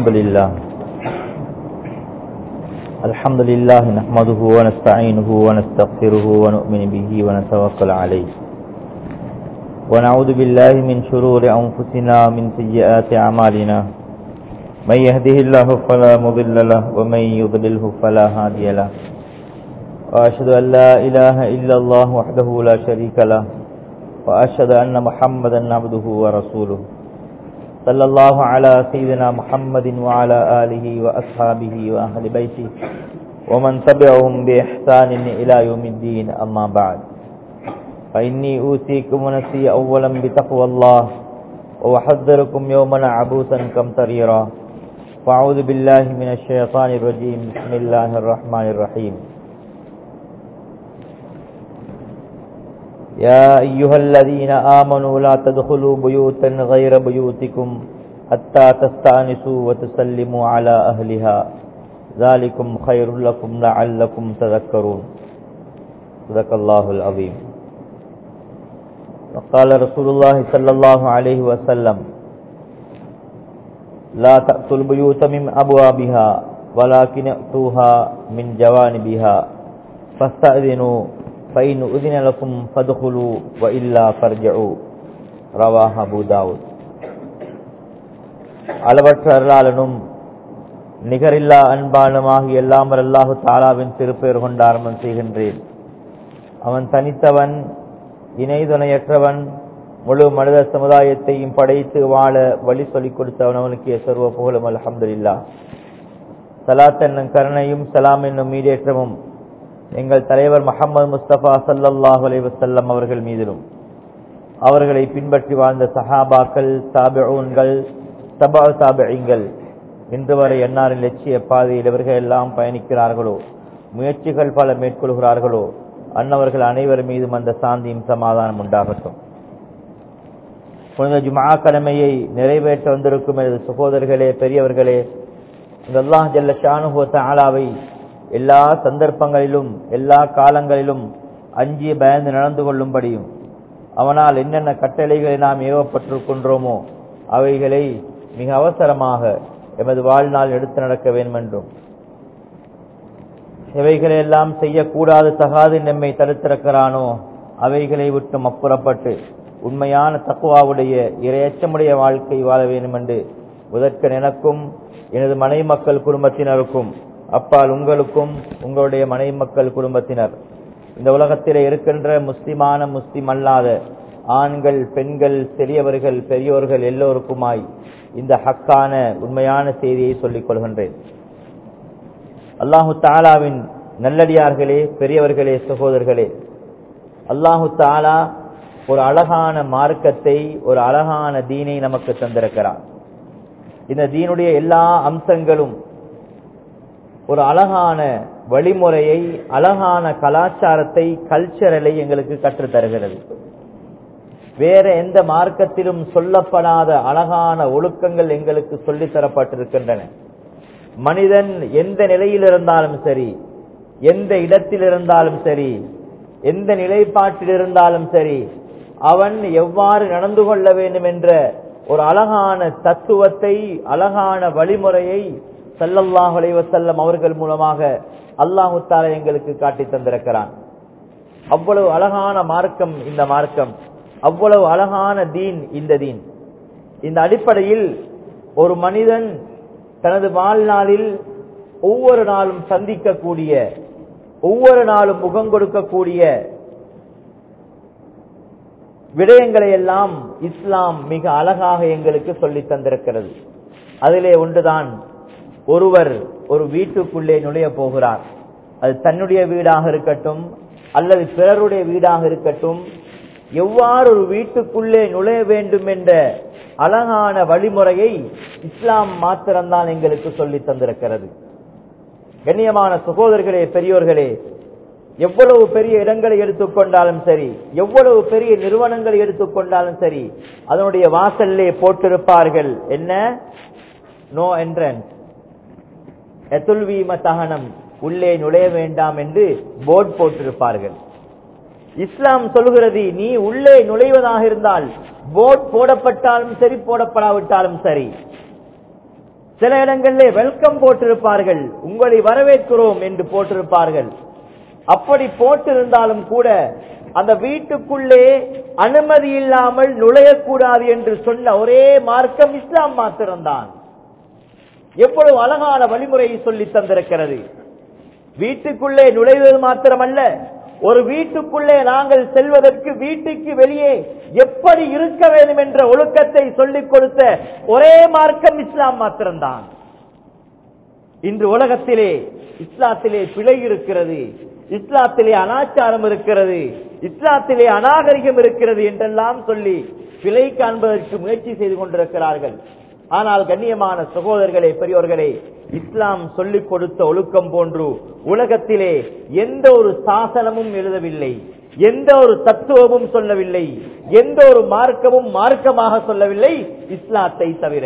الحمد لله الحمد لله نحمده ونستعينه ونستغفره ونؤمن به ونتوكل عليه ونعوذ بالله من شرور أنفسنا ومن سيئات أعمالنا من يهده الله فلا مضل له ومن يضلله فلا هادي له وأشهد أن لا إله إلا الله وحده لا شريك له وأشهد أن محمدا عبده ورسوله صلى الله على سيدنا محمد وعلى آله وأصحابه وأهل بيته ومن تبعهم بإحسان إلى يوم الدين أما بعد فإني أوصيكم ونفسي أولا بتقوى الله وأحذركم يوما عبوسا كمطريرا وأعوذ بالله من الشيطان الرجيم بسم الله الرحمن الرحيم يا أيها الذين آمنوا لا تدخلوا بيوتا غير بيوتكم حتى تستأنسوا وتسلموا على أهلها ذلكم خير لكم لعلكم تذكرون صدق الله العظيم وقال رسول الله صلى الله عليه وسلم لا تأتوا البيوت من أبوابها ولكن ائتوها من جوانبها فاستأذنوا فإن أذن لكم فادخلوا وإلا فارجعوا رواه أبو داود அளவற்ற அருளாளனும் நிகரில்லா அன்பானுமாகி எல்லாம் அல்லாஹு தாலாவின் திருப்பெயர் கொண்டு ஆரம்பம் செய்கின்றேன் அவன் தனித்தவன் இணை துணையற்றவன் முழு மனித சமுதாயத்தையும் படைத்து வாழ வழி சொல்லிக் கொடுத்தவன் அவனுக்கு சர்வ புகழும் அலமதுல்லா சலாத் என்னும் கருணையும் சலாம் என்னும் மீடேற்றமும் எங்கள் தலைவர் முகமது முஸ்தபா சல்லல்லாஹு அலைஹி வஸல்லம் அவர்கள் மீதிலும் அவர்களை பின்பற்றி வாழ்ந்த சஹாபாக்கள் தாபிஊன்கள் தபா தாபிங்கள் இன்று வரை என்னாரின் லட்சிய பாதையில் இவர்கள் எல்லாம் பயணிக்கிறார்களோ முயற்சிகள் பல மேற்கொள்கிறார்களோ அன்னவர்கள் அனைவர் மீதும் அந்த சாந்தியும் சமாதானம் உண்டாகட்டும் புனித ஜுமா கடமையை நிறைவேற்ற வந்திருக்கும் எனது சகோதரர்களே பெரியவர்களே அல்லாஹ் ஜல்ல ஷானுஹோ தாலாவை எல்லா சந்தர்ப்பங்களிலும் எல்லா காலங்களிலும் அஞ்சி பயந்து நடந்து கொள்ளும்படியும் அவனால் என்னென்ன கட்டளைகளை நாம் ஏவப்பட்டிருக்கின்றோமோ அவைகளை மிக அவசரமாக எமது வாழ்நாள் எடுத்து நடக்க வேண்டும் என்றும் எவைகளை எல்லாம் செய்யக்கூடாது தகாது நம்மை தடுத்திருக்கிறானோ அவைகளை விட்டும் அப்புறப்பட்டு உண்மையான தக்குவாவுடைய இரையச்சமுடைய வாழ்க்கை வாழ வேண்டும் என்று முதற்கன் எனக்கும் எனது மனைவி மக்கள் குடும்பத்தினருக்கும் அப்பால் உங்களுக்கும் உங்களுடைய மனைவி மக்கள் குடும்பத்தினர் இந்த உலகத்திலே இருக்கின்ற முஸ்லிமான முஸ்லிம் அல்லாத ஆண்கள் பெண்கள் சிறியவர்கள் பெரியோர்கள் எல்லோருக்குமாய் இந்த ஹக்கான உண்மையான செய்தியை சொல்லிக் கொள்கின்றேன் அல்லாஹு தாலாவின் நல்லடியார்களே பெரியவர்களே சகோதரர்களே அல்லாஹு தாலா ஒரு அழகான மார்க்கத்தை ஒரு அழகான தீனை நமக்கு தந்திருக்கிறார் இந்த தீனுடைய எல்லா அம்சங்களும் ஒரு அழகான வழிமுறையை அழகான கலாச்சாரத்தை கல்ச்சரலை எங்களுக்கு கற்றுத் தருகிறது வேற எந்த மார்க்கத்திலும் சொல்லப்படாத அழகான ஒழுக்கங்கள் எங்களுக்கு சொல்லித் தரப்பட்டிருக்கின்றன மனிதன் எந்த நிலையில் இருந்தாலும் சரி எந்த இடத்தில் இருந்தாலும் சரி எந்த நிலைப்பாட்டில் இருந்தாலும் சரி அவன் எவ்வாறு நடந்து கொள்ள வேண்டும் என்ற ஒரு அழகான தத்துவத்தை அழகான வழிமுறையை சல்லல்லாஹ் அலைவசல்லம் அவர்கள் மூலமாக அல்லாஹு தாலா எங்களுக்கு காட்டி தந்திருக்கிறான் அவ்வளவு அழகான மார்க்கம் இந்த மார்க்கம் அவ்வளவு அழகான தீன் இந்த தீன் இந்த அடிப்படையில் ஒரு மனிதன் தனது வாழ்நாளில் ஒவ்வொரு நாளும் சந்திக்கக்கூடிய ஒவ்வொரு நாளும் முகம் கொடுக்கக்கூடிய விடயங்களை எல்லாம் இஸ்லாம் மிக அழகாக எங்களுக்கு சொல்லி தந்திருக்கிறது அதிலே ஒன்றுதான் ஒருவர் ஒரு வீட்டுக்குள்ளே நுழைய போகிறார் அது தன்னுடைய வீடாக இருக்கட்டும் அல்லது பிறருடைய வீடாக இருக்கட்டும் எவ்வாறு ஒரு வீட்டுக்குள்ளே நுழைய வேண்டும் என்ற அழகான வழிமுறையை இஸ்லாம் மாத்திரம்தான் எங்களுக்கு சொல்லி தந்திருக்கிறது கண்ணியமான சகோதரர்களே பெரியோர்களே எவ்வளவு பெரிய இடங்களை எடுத்துக்கொண்டாலும் சரி எவ்வளவு பெரிய நிறுவனங்களை எடுத்துக்கொண்டாலும் சரி அதனுடைய வாசல்லே போட்டிருப்பார்கள் என்ன நோ என்ட்ரன்ஸ் எத்துல்வீம தகனம் உள்ளே நுழைய வேண்டாம் என்று போர்டு போட்டிருப்பார்கள் இஸ்லாம் சொல்கிறது நீ உள்ளே நுழைவதாக இருந்தால் போர்ட் போடப்பட்டாலும் சரி போடப்படாவிட்டாலும் சரி சில இடங்களிலே வெல்கம் போட்டிருப்பார்கள் உங்களை வரவேற்கிறோம் என்று போட்டிருப்பார்கள் அப்படி போட்டிருந்தாலும் கூட அந்த வீட்டுக்குள்ளே அனுமதி இல்லாமல் நுழையக்கூடாது என்று சொன்ன ஒரே மார்க்கம் இஸ்லாம் மாத்திரம்தான் எவ்வளவு அழகான வழிமுறையை சொல்லி தந்திருக்கிறது வீட்டுக்குள்ளே நுழைவது மாத்திரமல்ல ஒரு வீட்டுக்குள்ளே நாங்கள் செல்வதற்கு வீட்டுக்கு வெளியே எப்படி இருக்க வேண்டும் என்ற ஒழுக்கத்தை சொல்லிக் கொடுத்த ஒரே மார்க்கம் இஸ்லாம் மாத்திரம்தான் இன்று உலகத்திலே இஸ்லாத்திலே பிழை இருக்கிறது இஸ்லாத்திலே அனாச்சாரம் இருக்கிறது இஸ்லாத்திலே அநாகரிகம் இருக்கிறது என்றெல்லாம் சொல்லி பிழை காண்பதற்கு முயற்சி செய்து கொண்டிருக்கிறார்கள் ஆனால் கண்ணியமான சகோதரர்களே பெரியோர்களே இஸ்லாம் சொல்லிக் கொடுத்த ஒழுக்கம் போன்று உலகத்திலே எந்த ஒரு சாசனமும் எழுதவில்லை எந்த ஒரு தத்துவமும் சொல்லவில்லை எந்த ஒரு மார்க்கமும் மார்க்கமாக சொல்லவில்லை இஸ்லாத்தை தவிர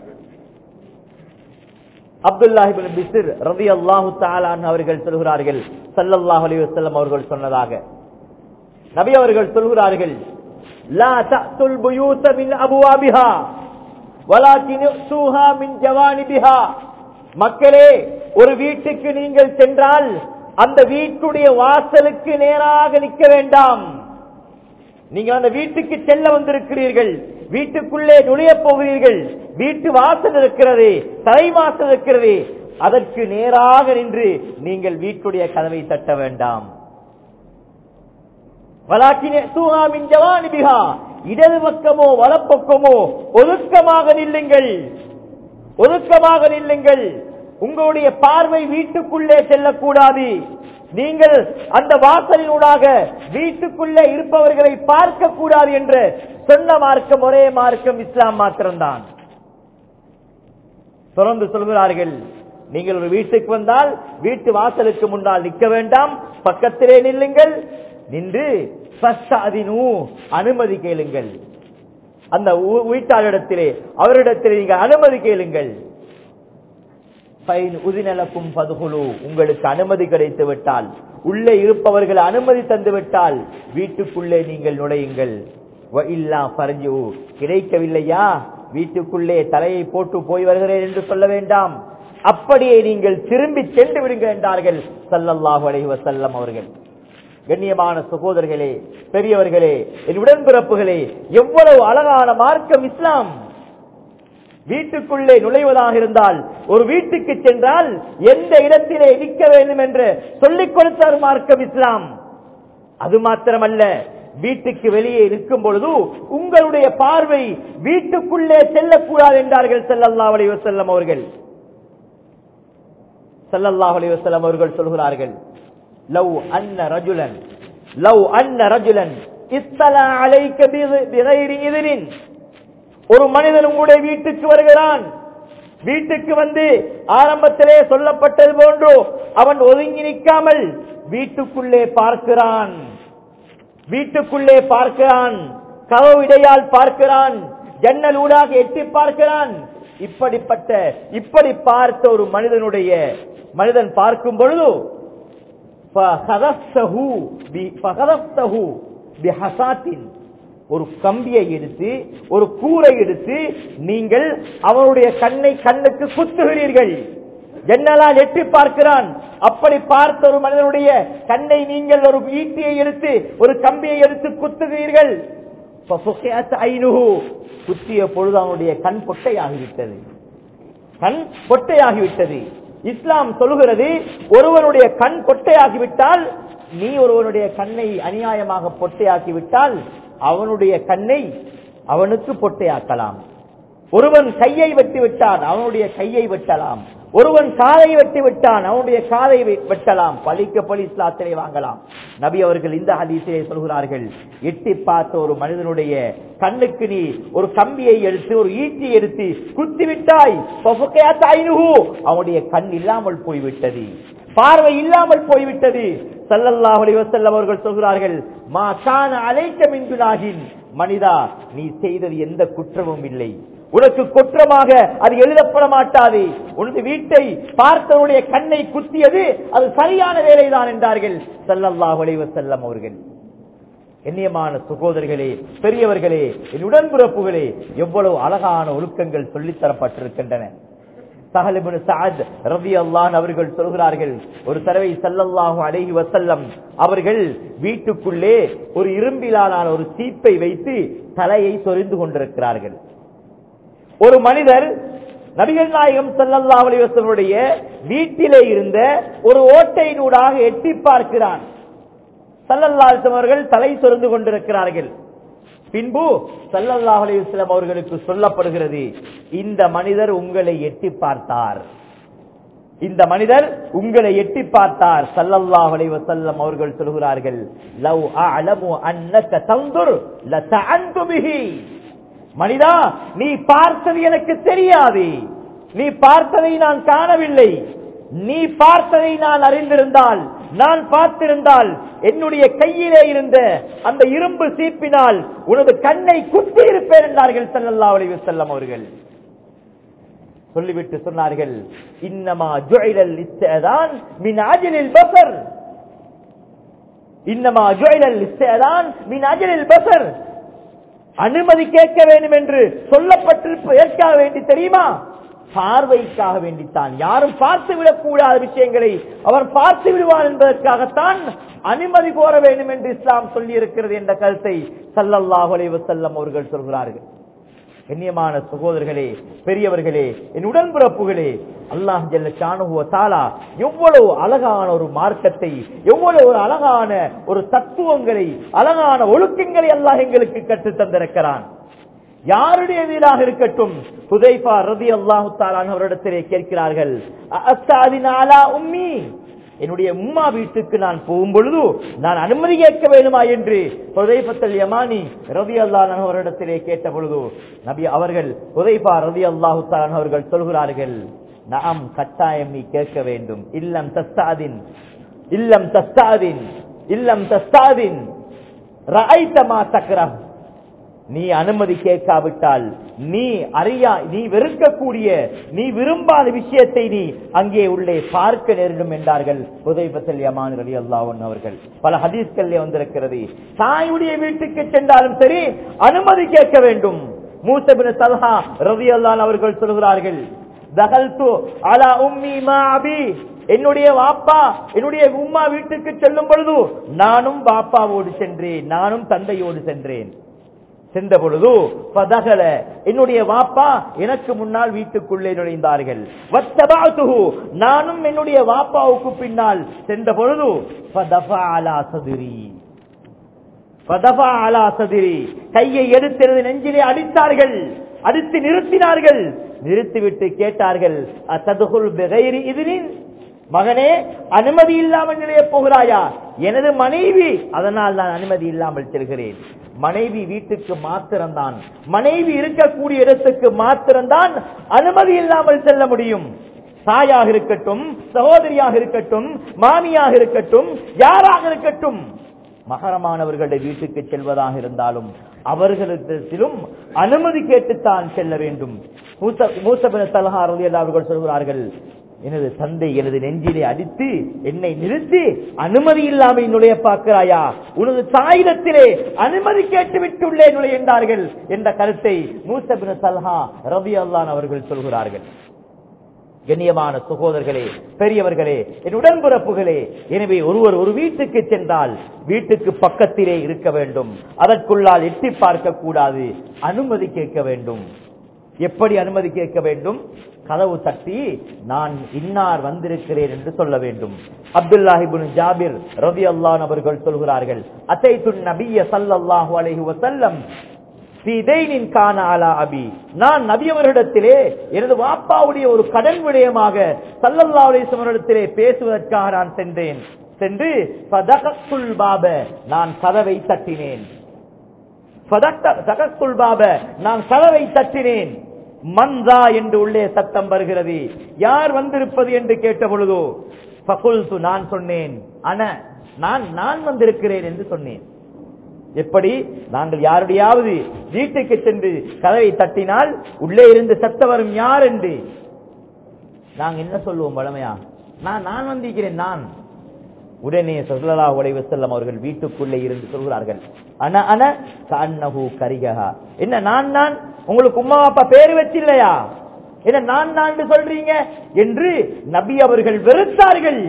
அப்துல்லாஹிபின் பிசிர் ரவி அல்லாஹு தாலான் அவர்கள் சொல்கிறார்கள் சல்லல்லாஹு அலைஹி வஸல்லம் அவர்கள் சொன்னதாக நபி அவர்கள் சொல்கிறார்கள் லா தஅத்துல் புயூத மின் அபுவாபிஹா வலாக்கின் யூஹா மின் ஜவானிபிஹா மக்களே ஒரு வீட்டுக்கு நீங்கள் சென்றால் அந்த வீட்டுடைய வாசலுக்கு நேராக நிற்க வேண்டாம் நீங்கள் அந்த வீட்டுக்கு செல்ல வந்திருக்கிறீர்கள் வீட்டுக்குள்ளே நுழைய போகிறீர்கள் வீட்டு வாசல் இருக்கிறது தலைவாசல் இருக்கிறது அதற்கு நேராக நின்று நீங்கள் வீட்டுடைய கதவை தட்ட வேண்டாம் இடது பக்கமோ வலப்பக்கமோ ஒதுக்கமாக நில்லுங்கள் ஒதுக்கமாக நில்லுங்கள் உங்களுடைய பார்வை வீட்டுக்குள்ளே செல்லக்கூடாது நீங்கள் அந்த வாசலினூடாக வீட்டுக்குள்ளே இருப்பவர்களை பார்க்க கூடாது என்று சொன்ன மார்க்கம் ஒரே மார்க்கம் இஸ்லாம் மாத்திரம்தான் தொடர்ந்து சொல்கிறார்கள் நீங்கள் ஒரு வீட்டுக்கு வந்தால் வீட்டு வாசலுக்கு முன்னால் நிற்க வேண்டாம் பக்கத்திலே நில்லுங்கள் நின்று அனுமதி கேளுங்கள் அந்த வீட்டாளிடத்திலே அவரிடத்திலே நீங்கள் அனுமதி கேளுங்கள் உதிநலக்கும் பதுகுழு உங்களுக்கு அனுமதி கிடைத்து விட்டால் உள்ளே இருப்பவர்கள் அனுமதி தந்து விட்டால் வீட்டுக்குள்ளே நீங்கள் நுழையுங்கள் இல்லா பரஞ்சு கிடைக்கவில்லையா வீட்டுக்குள்ளே தலையை போட்டு போய் வருகிறேன் என்று சொல்ல வேண்டாம் அப்படியே நீங்கள் திரும்பி சென்று விடுங்க என்றார்கள் சல்லல்லாஹு அலைஹி வஸல்லம் அவர்கள் கண்ணியமான சகோதரர்களே பெரியவர்களே என் உடன்பிறப்புகளே எவ்வளவு அழகான மார்க்கம் இஸ்லாம் வீட்டுக்குள்ளே நுழைவதாக இருந்தால் ஒரு வீட்டுக்கு சென்றால் எந்த இடத்திலே நிற்க வேண்டும் என்று சொல்லிக் கொடுத்தார் மார்க்கம் இஸ்லாம் அது மாத்திரமல்ல வீட்டுக்கு வெளியே நிற்கும் பொழுது உங்களுடைய பார்வை வீட்டுக்குள்ளே செல்லக்கூடாது என்றார்கள் செல்லல்லா அலி வசல்லம் அவர்கள் செல்லல்லா அலி வசல்லம் அவர்கள் சொல்கிறார்கள் லவ் அன்ன ரஜுலன் லவ் அன்ன ரஜுலன் இஸ்தலா அலைக்க பிகைரி இதனின் ஒரு மனிதன் உங்களுடைய வீட்டுக்கு வருகிறான் வீட்டுக்கு வந்து ஆரம்பத்திலே சொல்லப்பட்டது போன்று அவன் ஒதுங்கி நிற்காமல் வீட்டுக்குள்ளே பார்க்கிறான் வீட்டுக்குள்ளே பார்க்கிறான் கதவு இடையால் பார்க்கிறான் ஜன்னல் ஊடாக எட்டி பார்க்கிறான் இப்படிப்பட்ட இப்படி பார்த்த ஒரு மனிதனுடைய மனிதன் பார்க்கும் பொழுது ஒரு கம்பியை எடுத்து ஒரு கூரை எடுத்து நீங்கள் அவனுடைய கண்ணை கண்ணுக்கு குத்துகிறீர்கள் ஜன்னலால் எட்டி பார்க்கிறான் அப்படி பார்த்த ஒரு மனிதனுடைய கண்ணை நீங்கள் ஒரு ஈட்டியை எடுத்து ஒரு கம்பியை எடுத்து குத்துகிறீர்கள் குத்திய பொழுது அவனுடைய கண் பொட்டையாகிவிட்டது கண் பொட்டையாகிவிட்டது இஸ்லாம் சொல்லுகிறது ஒருவனுடைய கண் பொட்டையாகிவிட்டால் நீ ஒருவனுடைய கண்ணை அநியாயமாக பொட்டையாக்கிவிட்டால் அவனுடைய கண்ணை அவனுக்கு பொட்டையாக்கலாம் ஒருவன் கையை வெட்டி விட்டான் அவனுடைய கையை வெட்டலாம் ஒருவன் காதை வெட்டி விட்டான் அவனுடைய காதை வெட்டலாம் பழிக்க பழி இஸ்லாத்திலே வாங்கலாம் நபி அவர்கள் இந்த ஹதீசிலே சொல்கிறார்கள் எட்டி பார்த்த ஒரு மனிதனுடைய கண்ணுக்கு நீ ஒரு கம்பியை எடுத்து ஒரு ஈட்டி எடுத்து குத்தி விட்டாய் அவனுடைய கண் இல்லாமல் போய்விட்டது பார்வை இல்லாமல் போய்விட்டது சல்லல்லாஹு அலைஹி வஸல்லம் அவர்கள் சொல்கிறார்கள் மா கான அலைக்க மின்குனாகின் மனிதா நீ செய்தது எந்த குற்றமும் இல்லை உனக்கு குற்றமாக அது எழுதப்பட மாட்டாது உனது வீட்டை பார்த்தவனுடைய கண்ணை குத்தியது அது சரியான வேலைதான் என்றார்கள் சல்லல்லாஹு அலைஹி வஸல்லம் அவர்கள் எண்ணியமான சகோதரர்களே பெரியவர்களே என் உடன்பிறப்புகளே எவ்வளவு அழகான ஒழுக்கங்கள் சொல்லித்தரப்பட்டிருக்கின்றன சஹலிபுன் சஅத் ரலியல்லாஹு அவர்கள் சொல்கிறார்கள் ஒரு தடவை ஸல்லல்லாஹு அலைஹி வஸல்லம் அவர்கள் வீட்டுக்குள்ளே ஒரு இரும்பிலான ஒரு சீப்பை வைத்து தலையை சொரிந்து கொண்டிருக்கிறார்கள் ஒரு மனிதர் நபிகள் நாயகம் ஸல்லல்லாஹு அலைஹி வஸல்லுடைய வீட்டிலே இருந்த ஒரு ஓட்டையினூடாக எட்டி பார்க்கிறான் ஸல்லல்லாஹு அலைஹி வஸல்லம் அவர்கள் தலை சொரிந்து கொண்டிருக்கிறார்கள் பின்பு ஸல்லல்லாஹு அலைஹி வஸல்லம் அவர்களுக்கு சொல்லப்படுகிறது இந்த மனிதர் உங்களை எட்டி பார்த்தார் இந்த மனிதர் உங்களை எட்டி பார்த்தார் ஸல்லல்லாஹு அலைஹி வஸல்லம் அவர்கள் சொல்கிறார்கள் லவ் அஅலமு அன்னக தன்துர் லதஅன்து பிஹி மனிதா நீ பார்த்தது எனக்கு தெரியாது நீ பார்த்ததை நான் காணவில்லை நீ பார்த்ததை நான் அறிந்திருந்தால் நான் பார்த்திருந்தால் என்னுடைய கையிலே இருந்த அந்த இரும்பு சீப்பினால் உனது கண்ணை குத்தி இருப்பேன் என்றார்கள் ஸல்லல்லாஹு அலைஹி வஸல்லம் அவர்கள் சொல்லிவிட்டு சொன்னார்கள் இன்னமா ஜுஇலல் இஸ்திஅதான் மின் அஜலில் பஸர் இன்னமா ஜுஇலல் இஸ்திஅதான் மின் அஜலில் பஸர் அனுமதி கேட்க வேண்டும் என்று சொல்லப்பட்டிருப்ப ஏற்காக வேண்டி தெரியுமா பார்வைக்காக வேண்டித்தான் யாரும் பார்த்து விடக்கூடாத விஷயங்களை அவர் பார்த்து விடுவார் என்பதற்காகத்தான் அனுமதி கோர வேண்டும் என்று இஸ்லாம் சொல்லி இருக்கிறது என்ற கருத்தை சல்லல்லாஹு அலைஹி வஸல்லம் அவர்கள் சொல்கிறார்கள் கண்ணியமான சகோதரர்களே பெரியவர்களே என் உடன்பிறப்புகளே அல்லாஹ் ஜல்ல ஷானுஹு தாலா எவ்வளவு அழகான ஒரு மார்க்கத்தை எவ்வளவு ஒரு அழகான ஒரு தத்துவங்களை அழகான ஒழுக்கங்களை அல்லாஹ் எங்களுக்கு கற்றுத் தந்திருக்கிறான் யாருடைய வீடாக இருக்கட்டும் ஹுதைஃபா ரதி அல்லாஹு தாலான் அவரிடத்திலே கேட்கிறார்கள் அஸ்தாதின் அலா உம்மி என்னுடைய உம்மா வீட்டுக்கு நான் போகும் பொழுது நான் அனுமதி கேட்க வேணுமா என்று ஹுதைபத்தல் யமானி ரவி அல்லாஹ் அவரிடத்திலே கேட்ட பொழுது நபி அவர்கள் ஹுதைபா ரவி அல்லாஹு தாலான் அவர்கள் சொல்கிறார்கள் நாம் கட்டாயம் நீ கேட்க வேண்டும் இல்லம் தஸ்தாதின் இல்லம் தஸ்தாதின் இல்லம் தஸ்தாதின் ரஐத்தமா சக்கரம் நீ அனுமதி கேட்காவிட்டால் நீ அறியா நீ வெறுக்கக்கூடிய நீ விரும்பாத விஷயத்தை நீ அங்கே உள்ளே பார்க்க நேரிடும் என்றார்கள் உதயபத்தல் யமான் அலி அல்லாஹன் அவர்கள் பல ஹதீஸ்கள்ல வந்திருக்கிறது தாயுடைய வீட்டுக்கு சென்றாலும் சரி அனுமதி கேட்க வேண்டும் மூசபின் தல்ஹா ரவி அல்லான் அவர்கள் சொல்கிறார்கள் தகல்து அலா உம்மி மா அபி என்னுடைய வாப்பா என்னுடைய உம்மா வீட்டுக்கு செல்லும் பொழுது நானும் பாப்பாவோடு சென்றேன் நானும் தந்தையோடு சென்றேன் சென்ற பொழுது பதகல என்னுடைய வாப்பா எனக்கு முன்னால் வீட்டுக்குள்ளே நுழைந்தார்கள் வத்தபாத்துஹு நானும் என்னுடைய வாப்பாவுக்கு பின்னால் சென்ற பொழுது ஃபதஃபா அலா சதுரி ஃபதஃபா அலா சதுரி கையை எடுத்திருந்த நெஞ்சிலே அடித்தார்கள் அடித்து நிறுத்தினார்கள் நிறுத்திவிட்டு கேட்டார்கள் அத்ததுகுல் பெகைரி இதுனின் மகனே அனுமதி இல்லாமல் நிலைய போகிறாயா எனது மனைவி அதனால் நான் அனுமதி இல்லாமல் செல்கிறேன் மனைவி வீட்டுக்கு மாத்திரம்தான் மனைவி இருக்கக்கூடிய இடத்துக்கு மாத்திரம்தான் அனுமதி இல்லாமல் செல்ல முடியும் தாயாக இருக்கட்டும் சகோதரியாக இருக்கட்டும் மாமியாக இருக்கட்டும் யாராக இருக்கட்டும் மகரமானவர்களுடைய வீட்டுக்கு செல்வதாக இருந்தாலும் அவர்களிடத்திலும் அனுமதி கேட்டுத்தான் செல்ல வேண்டும் மூசபின தலஹா அவர்கள் சொல்கிறார்கள் எனது தந்தை எனது நெஞ்சிலே அடித்து என்னை நிறுத்தி அனுமதி இல்லாமல் நுழைய பார்க்கிறாயா உனது தாயிடத்திலே அனுமதி கேட்டு விட்டுள்ளே நுழைந்தார்கள் என்ற கருத்தை மூசபின் சல்ஹா ரவி அல்லான் அவர்கள் சொல்கிறார்கள் கண்ணியமான சகோதரர்களே பெரியவர்களே என் உடன்பிறப்புகளே எனவே ஒருவர் ஒரு வீட்டுக்கு சென்றால் வீட்டுக்கு பக்கத்திலே இருக்க வேண்டும் அதற்குள்ளால் எட்டி பார்க்க கூடாது அனுமதி கேட்க வேண்டும் எப்படி அனுமதி கேட்க வேண்டும் கதவு தட்டி நான் இன்னார் வந்திருக்கிறேன் என்று சொல்ல வேண்டும் அப்துல்லாஹிபின் ஜாபிர் ரவி அல்லான் அவர்கள் சொல்கிறார்கள் அசைத்துன் நபிய சல்லல்லாஹு அலைஹி வசல்லம் நான் நபியவரிடத்திலே எனது வாப்பாவுடைய ஒரு கடன் விடயமாக சல்லல்லா அலிஸ்வரிடத்திலே பேசுவதற்காக நான் சென்றேன் சென்று பாப நான் கதவை தட்டினேன் பாப நான் கதவை தட்டினேன் மந்தா என்று உள்ளே சத்தம் வருகிறது யார் வந்திருப்பது என்று கேட்ட பொழுதோ பகுல்து நான் சொன்னேன் அன நான் நான் வந்திருக்கிறேன் என்று சொன்னேன் எப்படி நாங்கள் யாருடையாவது வீட்டுக்கு சென்று கதவை தட்டினால் உள்ளே இருந்து சத்த வரும் யார் என்று நாங்க என்ன சொல்லுவோம் பழமையா நான் நான் வந்திருக்கிறேன் நான் உடனே சொல்லலா உடைவு செல்லம் அவர்கள் வீட்டுக்குள்ளே இருந்து சொல்கிறார்கள் அன அன கண்ணகு கரிகா என்ன நான் நான் உங்களுக்கு உமா அப்பா பேரு வச்சில்லையா என்ன நான் நான் சொல்றீங்க என்று நபி அவர்கள் வெறுத்தார்கள்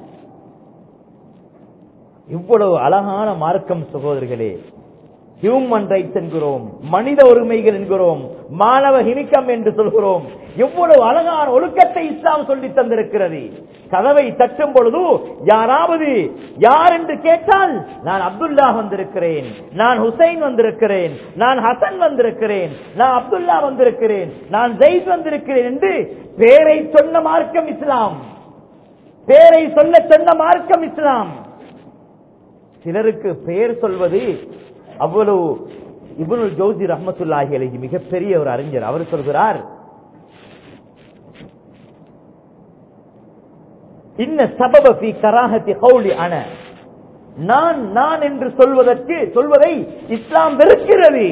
இவ்வளவு அழகான மார்க்கம் சகோதரர்களே ஹியூமன் ரைட்ஸ் என்கிறோம் மனித உரிமைகள் என்கிறோம் மாணவ இனிக்கம் என்று சொல்கிறோம் எவ்வளவு அழகான ஒழுக்கத்தை இஸ்லாம் சொல்லி தந்திருக்கிறது கதவை தட்டும் பொழுது யாராவது யார் என்று கேட்டால் நான் அப்துல்லா வந்திருக்கிறேன் நான் ஹுசைன் வந்திருக்கிறேன் நான் ஹசன் வந்திருக்கிறேன் நான் அப்துல்லா வந்திருக்கிறேன் நான் ஜெயித் வந்திருக்கிறேன் என்று பேரை சொன்ன மார்க்கம் இஸ்லாம் பேரை சொல்ல சொன்ன மார்க்கம் இஸ்லாம் சிலருக்கு பெயர் சொல்வது அவ்வளவு இப்னுல் ஜோசி ரஹமத்துல்லாஹி அலைஹி மிகப்பெரிய ஒரு அறிஞர் அவர் சொல்கிறார் இன்ன சபப ஃபி கராஹத்தி கௌலி அன நான் நான் என்று சொல்வதற்கு சொல்வதை இஸ்லாம் வெறுக்கிறது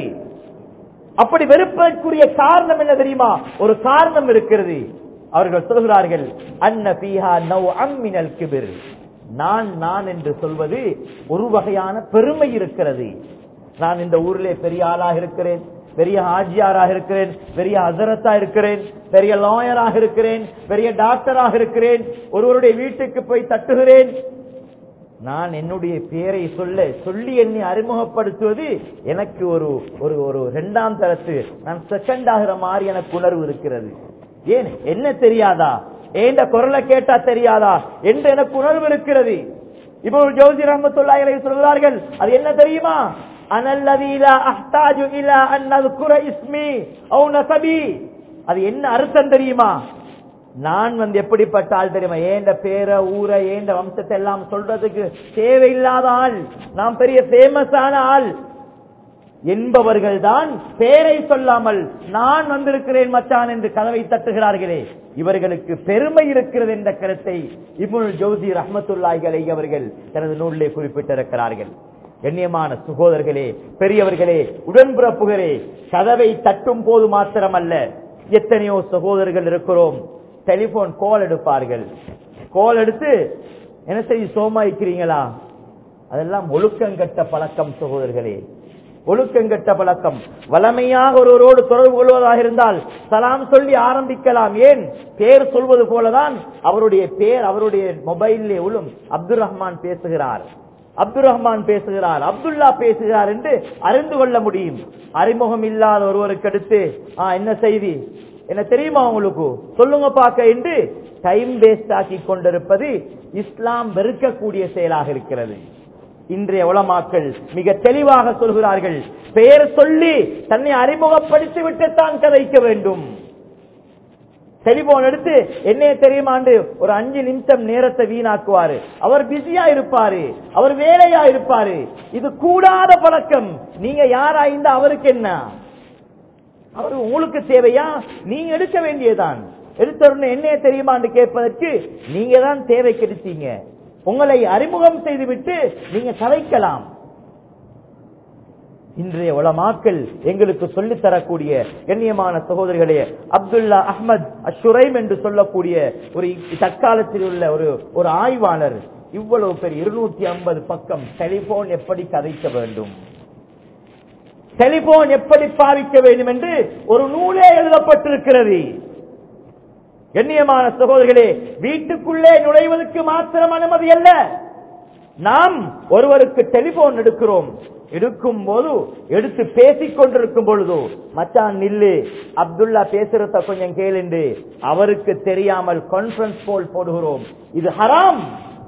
அப்படி வெறுப்பதற்குரிய காரணம் என்ன தெரியுமா ஒரு காரணம் இருக்கிறது அவர்கள் சொல்கிறார்கள் அன்ன பீஹா நவ் அம்மினல் கிபிர் நான் நான் என்று சொல்வது ஒரு வகையான பெருமை இருக்கிறது நான் இந்த ஊரிலே பெரிய ஆளாக இருக்கிறேன் பெரிய ஆஜியாராக இருக்கிறேன் பெரிய ஹசரத்தா இருக்கிறேன் பெரிய லாயராக இருக்கிறேன் பெரிய டாக்டராக இருக்கிறேன் ஒருவருடைய வீட்டுக்கு போய் தட்டுகிறேன் நான் என்னுடைய பெயரை சொல்ல சொல்லி என்னை அறிமுகப்படுத்துவது எனக்கு ஒரு ஒரு ஒரு இரண்டாம் தரத்து நான் செகண்ட் ஆகிற மாதிரி எனக்கு உணர்வு இருக்கிறது ஏன் என்ன தெரியாதா ஏண்ட குரலை கேட்டா தெரியாதா என்று எனக்கு உணர்வு இருக்கிறது இப்போ ஜோதி ரஹமத்துல்லாஹி சொல்கிறார்கள் அது என்ன தெரியுமா அனல்லதீலா அஹ்தாஜு இலா அன் அذ்குர இஸ்மி அவ் நஸபி அது என்ன அர்த்தம் தெரியுமா நான் வந்து எப்படிப்பட்ட ஆள் தெரியுமா ஏண்ட பேர ஊரை ஏண்ட வம்சத்தை எல்லாம் சொல்றதுக்கு தேவையில்லாத ஆள் நான் பெரிய ஃபேமஸான ஆள் என்பவர்கள் தான் பேரை சொல்லாமல் நான் வந்திருக்கிறேன் மச்சான் என்று கதவை தட்டுகிறார்களே இவர்களுக்கு பெருமை இருக்கிறது என்ற கருத்தை இப்னுல் ஜோதி ரஹமத்துல்லாஹி அலைஹி அவர்கள் தனது நூலிலே குறிப்பிட்டிருக்கிறார்கள் கண்ணியமான சுகோதரர்களே பெரியவர்களே உடன்பிறப்புகளே கதவை தட்டும் போது மாத்திரமல்ல எத்தனையோ சகோதரர்கள் இருக்கிறோம் டெலிபோன் கால் எடுப்பார்கள் கால் எடுத்து என்ன செய்ய சோமாய்க்கிறீங்களா அதெல்லாம் ஒழுக்கங்கட்ட பழக்கம் சகோதரர்களே ஒழுக்கங்கட்ட பழக்கம் வளமையாக ஒருவரோடு தொடர்பு கொள்வதாக இருந்தால் சலாம் சொல்லி ஆரம்பிக்கலாம் ஏன் பேர் சொல்வது போலதான் அவருடைய பேர் அவருடைய மொபைலிலே உள்ளும் அப்துல் ரஹ்மான் பேசுகிறார் அப்துல் ரஹ்மான் பேசுகிறார் அப்துல்லா பேசுகிறார் என்று அறிந்து கொள்ள முடியும் அறிமுகம் இல்லாத ஒருவருக்கு அடுத்து ஆ, என்ன செய்தி என்ன தெரியுமா உங்களுக்கு சொல்லுங்க பார்க்க என்று டைம் வேஸ்ட் ஆக்கி கொண்டிருப்பது இஸ்லாம் வெறுக்கக்கூடிய செயலாக இருக்கிறது இன்றைய உலமாக்கள் மிக தெளிவாக சொல்கிறார்கள் பெயர் சொல்லி தன்னை அறிமுகப்படுத்தி விட்டு தான் கதைக்க வேண்டும் டெலிபோன் எடுத்து என்னைய தெரியுமாண்டு ஒரு அஞ்சு நிமிஷம் நேரத்தை வீணாக்குவாரு அவர் பிஸியா இருப்பாரு அவர் வேலையா இருப்பாரு இது கூடாத பழக்கம் நீங்க யாரா இருந்தா அவருக்கு என்ன அவர் உங்களுக்கு தேவையா நீங்க எடுக்க வேண்டியதான் எடுத்த உடனே என்னைய தெரியுமான்னு கேட்பதற்கு நீங்க தான் தேவை கிடைச்சீங்க உங்களை அறிமுகம் செய்துவிட்டு நீங்க கதைக்கலாம் இன்றைய உலமாக்கள் எங்களுக்கு சொல்லித் தரக்கூடிய கண்ணியமான சகோதரிகளே அப்துல்லா அஹ்மத் அஷுரைம் என்று சொல்லக்கூடிய ஒரு தற்காலத்தில் உள்ள ஒரு ஒரு ஆய்வாளர் இவ்வளவு பெரிய இருநூத்தி ஐம்பது பக்கம் டெலிபோன் எப்படி கதைக்க வேண்டும் டெலிபோன் எப்படி பாவிக்க வேண்டும் என்று ஒரு நூலே எழுதப்பட்டிருக்கிறது கண்ணியமான சகோதரர்களே வீட்டுக்குள்ளே நுழைவதற்கு மாத்திரம் அனுமதி அல்ல நாம் ஒருவருக்கு டெலிபோன் எடுக்கிறோம் எடுக்கும் போது எடுத்து பேசிக் கொண்டிருக்கும் பொழுது மச்சான் நில்லு அப்துல்லா பேசுறத கொஞ்சம் கேளுண்டு அவருக்கு தெரியாமல் கான்பரன்ஸ் போல் போடுகிறோம் இது ஹராம்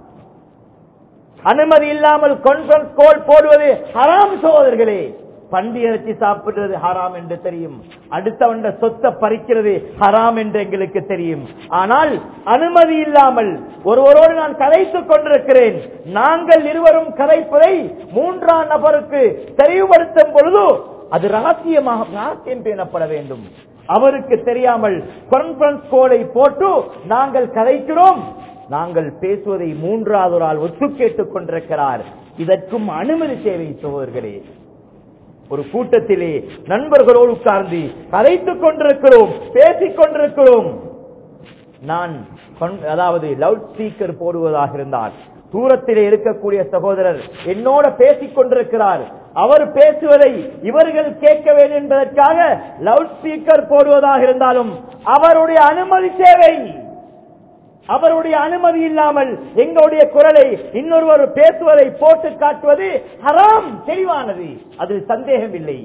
அனுமதி இல்லாமல் கான்பரன்ஸ் கோல் போடுவது ஹராம் சகோதரர்களே பண்டி இறைச்சி சாப்பிடுறது ஹராம் என்று தெரியும் அடுத்தவன் சொத்தை பறிக்கிறது ஹராம் என்று எங்களுக்கு தெரியும் ஆனால் அனுமதி இல்லாமல் ஒருவரோடு நான் கதைத்துக் கொண்டிருக்கிறேன் நாங்கள் இருவரும் கதைப்பதை மூன்றாம் நபருக்கு தெளிவுபடுத்தும் பொழுது அது ரகசியமாக ரகசியம் பேணப்பட வேண்டும் அவருக்கு தெரியாமல் கான்பரன்ஸ் கோலை போட்டு நாங்கள் கதைக்கிறோம் நாங்கள் பேசுவதை மூன்றாவது ஒரு ஆள் ஒத்து கேட்டுக் கொண்டிருக்கிறார் இதற்கும் அனுமதி தேவை சகோதரர்களே ஒரு கூட்டத்திலே நண்பர்களோடு உட்கார்ந்து கதைத்துக் கொண்டிருக்கிறோம் பேசிக் கொண்டிருக்கிறோம் நான் கொண்- அதாவது லவுட் ஸ்பீக்கர் போடுவதாக இருந்தால் தூரத்திலே இருக்கக்கூடிய சகோதரர் என்னோட பேசிக் கொண்டிருக்கிறார் அவர் பேசுவதை இவர்கள் கேட்க வேண்டும் என்பதற்காக லவுட் ஸ்பீக்கர் போடுவதாக இருந்தாலும் அவருடைய அனுமதி தேவை அவருடைய அனுமதி இல்லாமல் எங்களுடைய குரலை இன்னொருவர் பேசுவதை போட்டு காட்டுவது ஹராம் தெளிவானது அதில் சந்தேகம் இல்லை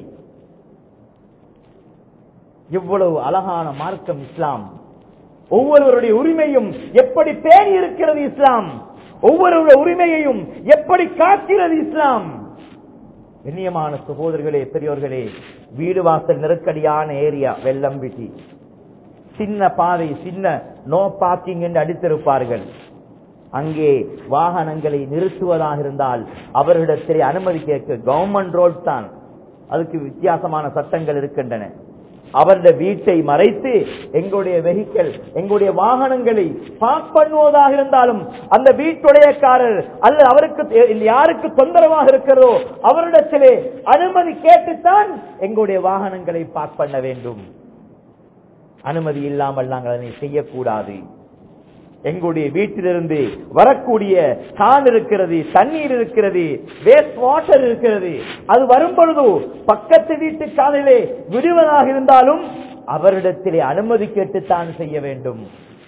இவ்வளவு அழகான மார்க்கம் இஸ்லாம் ஒவ்வொருவருடைய உரிமையும் எப்படி பேணி இருக்கிறது இஸ்லாம் ஒவ்வொருவருடைய உரிமையையும் எப்படி காக்கிறது இஸ்லாம் கண்ணியமான சகோதரர்களே பெரியோர்களே வீடு வாசல் நெருக்கடியான ஏரியா வெள்ளம் விட்டி சின்ன பாதை சின்ன நோ பார்க்கிங் என்று அடித்திருப்பார்கள் அங்கே வாகனங்களை நிறுத்துவதாக இருந்தால் அவர்களிடத்திலே அனுமதி கேட்க கவர்மெண்ட் ரோட் தான் அதுக்கு வித்தியாசமான சட்டங்கள் இருக்கின்றன அவருடைய வீட்டை மறைத்து எங்களுடைய வெஹிக்கிள் எங்களுடைய வாகனங்களை பார்க் பண்ணுவதாக இருந்தாலும் அந்த வீட்டுடையக்காரர் அல்லது அவருக்கு யாருக்கு தொந்தரவாக இருக்கிறதோ அவரிடத்திலே அனுமதி கேட்டுத்தான் எங்களுடைய வாகனங்களை பார்க் பண்ண வேண்டும் அனுமதி இல்லாமல் நாங்கள் அதனை செய்யக்கூடாது எங்களுடைய வீட்டிலிருந்து வரக்கூடிய கான் இருக்கிறது தண்ணீர் இருக்கிறது வேஸ்ட் வாட்டர் இருக்கிறது அது வரும் பொழுது பக்கத்து வீட்டு காலிலே விடுவதாக இருந்தாலும் அவரிடத்திலே அனுமதி கேட்டுத்தான் செய்ய வேண்டும்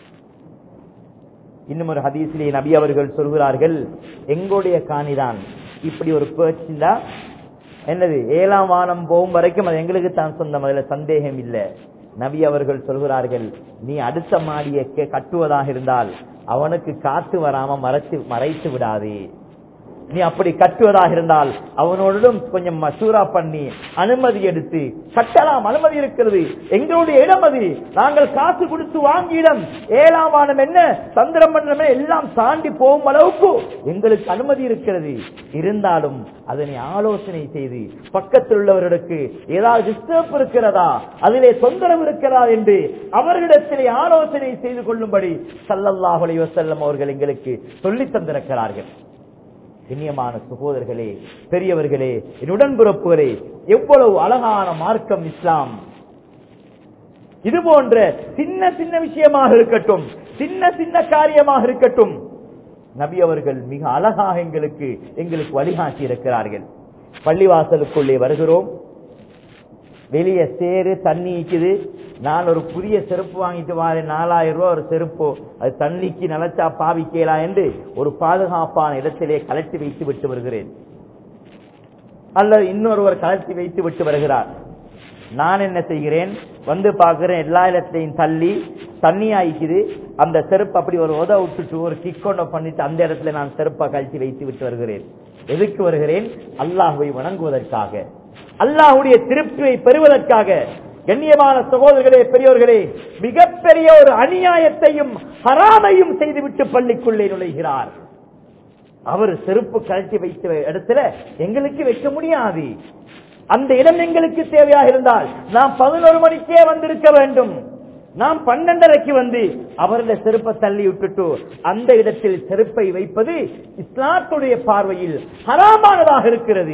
இன்னும் ஒரு ஹதீசிலே நபி அவர்கள் சொல்கிறார்கள் எங்களுடைய காணிதான் இப்படி ஒரு பேச்சுண்டா என்னது ஏழாம் வானம் போகும் வரைக்கும் அது எங்களுக்கு தான் சொந்தம் அதுல சந்தேகம் இல்லை நபி அவர்கள் சொல்கிறார்கள் நீ அடுத்த மாடியை கட்டுவதாக இருந்தால் அவனுக்கு காத்து வராம மறைத்து மறைத்து விடாதே நீ அப்படி கட்டுவதாக இருந்தால் அவனோடும் கொஞ்சம் மசூரா பண்ணி அனுமதி எடுத்து கட்டலாம் அனுமதி இருக்கிறது எங்களுடைய இடம் அது நாங்கள் காசு கொடுத்து வாங்கிய இடம் ஏழாம் வானம் என்ன சந்திர மண்டலமே எல்லாம் தாண்டி போகும் அளவுக்கு எங்களுக்கு அனுமதி இருக்கிறது இருந்தாலும் அதனை ஆலோசனை செய்து பக்கத்தில் உள்ளவர்களுக்கு ஏதாவது டிஸ்டர்ப் இருக்கிறதா அதிலே தொந்தரவு இருக்கிறதா என்று அவர்களிடத்திலே ஆலோசனை செய்து கொள்ளும்படி சல்லல்லாஹு அலைஹி வஸல்லம் அவர்கள் எங்களுக்கு சொல்லித் தந்திருக்கிறார்கள் கண்ணியமான சகோதரர்களே பெரியவர்களே என் உடன்பிறப்புகளே எவ்வளவு அழகான மார்க்கம் இஸ்லாம் இது போன்ற சின்ன சின்ன விஷயமாக இருக்கட்டும் சின்ன சின்ன காரியமாக இருக்கட்டும் நபி அவர்கள் மிக அழகாக எங்களுக்கு எங்களுக்கு வழிகாட்டி இருக்கிறார்கள் பள்ளிவாசலுக்குள்ளே வருகிறோம் வெளியே சேரு தண்ணி நிக்குது நான் ஒரு புதிய செருப்பு வாங்கிட்டு வரேன் நாலாயிரம் ரூபாய் ஒரு செருப்பு அது தண்ணிக்கு நிலச்சா பாவிக்கலாம் என்று ஒரு பாதுகாப்பான இடத்திலே கலட்டி வைத்து விட்டு வருகிறேன் அல்லது இன்னொருவர் கலட்டி வைத்து விட்டு வருகிறார் நான் என்ன செய்கிறேன் வந்து பார்க்கிறேன் எல்லா இடத்தையும் தள்ளி தண்ணி ஆயிக்குது அந்த செருப்பு அப்படி ஒரு உத விட்டுட்டு ஒரு கிக் கொண்ட பண்ணிட்டு அந்த இடத்துல நான் செருப்பை கழிச்சு வைத்து விட்டு வருகிறேன் எதுக்கு வருகிறேன் அல்லாஹுவை வணங்குவதற்காக அல்லாஹுடைய திருப்தியை பெறுவதற்காக கண்ணியமான சகோதரர்களே பெரியோர்களே மிகப்பெரிய ஒரு அநியாயத்தையும் ஹராமையும் செய்துவிட்டு பள்ளிக்குள்ளே நுழைகிறார் அவர் செருப்பு கழட்டி வைத்த இடத்துல எங்களுக்கு வைக்க முடியாது அந்த இடம் எங்களுக்கு தேவையாக இருந்தால் நாம் பதினோரு மணிக்கே வந்திருக்க வேண்டும் நாம் பன்னெண்டரைக்கு வந்து அவருடைய செருப்பை தள்ளி விட்டுட்டு அந்த இடத்தில் செருப்பை வைப்பது இஸ்லாத்துடைய பார்வையில் ஹராமானதாக இருக்கிறது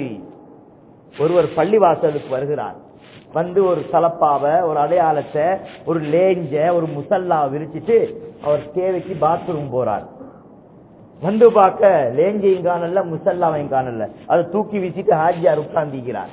ஒருவர் பள்ளிவாசலுக்கு வருகிறார் வந்து ஒரு தலப்பாவ ஒரு அடையாளத்தை ஒரு லேஞ்ச ஒரு முசல்லா விரிச்சிட்டு அவர் தேவைக்கு பாத்ரூம் போறார் வந்து பார்க்க லேஞ்சையும் காணல முசல்லாவையும் காணல அதை தூக்கி வீசிட்டு ஹாஜியார் உட்கார்ந்திக்கிறார்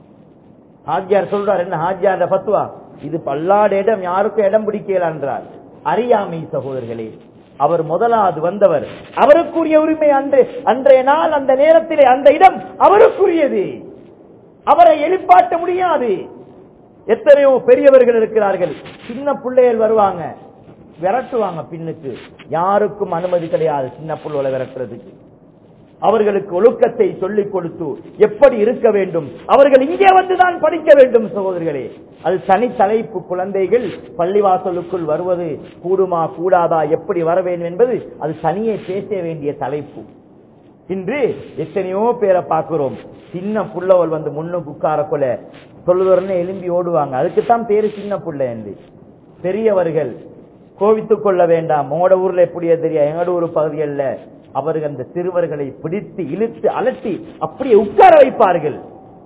ஹாஜியார் சொல்றார் என்ன ஹாஜியார் பத்துவா இது பல்லாடு இடம் யாருக்கும் இடம் பிடிக்கல என்றார் அறியாமை சகோதரர்களே அவர் முதலாவது வந்தவர் அவருக்குரிய உரிமை அன்று அன்றைய நாள் அந்த நேரத்திலே அந்த இடம் அவருக்குரியது அவரை எழுப்பாட்ட முடியாது எத்தனையோ பெரியவர்கள் இருக்கிறார்கள் சின்ன பிள்ளைகள் வருவாங்க விரட்டுவாங்க பின்னுக்கு யாருக்கும் அனுமதி கிடையாது சின்ன பிள்ளைகளை விரட்டுறதுக்கு அவர்களுக்கு ஒழுக்கத்தை சொல்லிக் கொடுத்து எப்படி இருக்க வேண்டும் அவர்கள் இங்கே வந்துதான் படிக்க வேண்டும் சகோதரிகளே அது தனி தலைப்பு குழந்தைகள் பள்ளிவாசலுக்குள் வருவது கூடுமா கூடாதா எப்படி வர வேண்டும் என்பது அது தனியே பேச வேண்டிய தலைப்பு இன்று எத்தனையோ பேரை பார்க்கிறோம் சின்ன புள்ளவள் வந்து முன்னுக்கு உட்கார கொல சொல்லுவரன்னு எலும்பி ஓடுவாங்க அதுக்குத்தான் பேரு சின்ன புள்ள என்று பெரியவர்கள் கோவித்துக் கொள்ள வேண்டாம் உங்களோட ஊர்ல எப்படியோ தெரியும் எங்களோட ஊர் பகுதிகள்ல அவர்கள் அந்த சிறுவர்களை பிடித்து இழுத்து அலட்டி அப்படியே உட்கார வைப்பார்கள்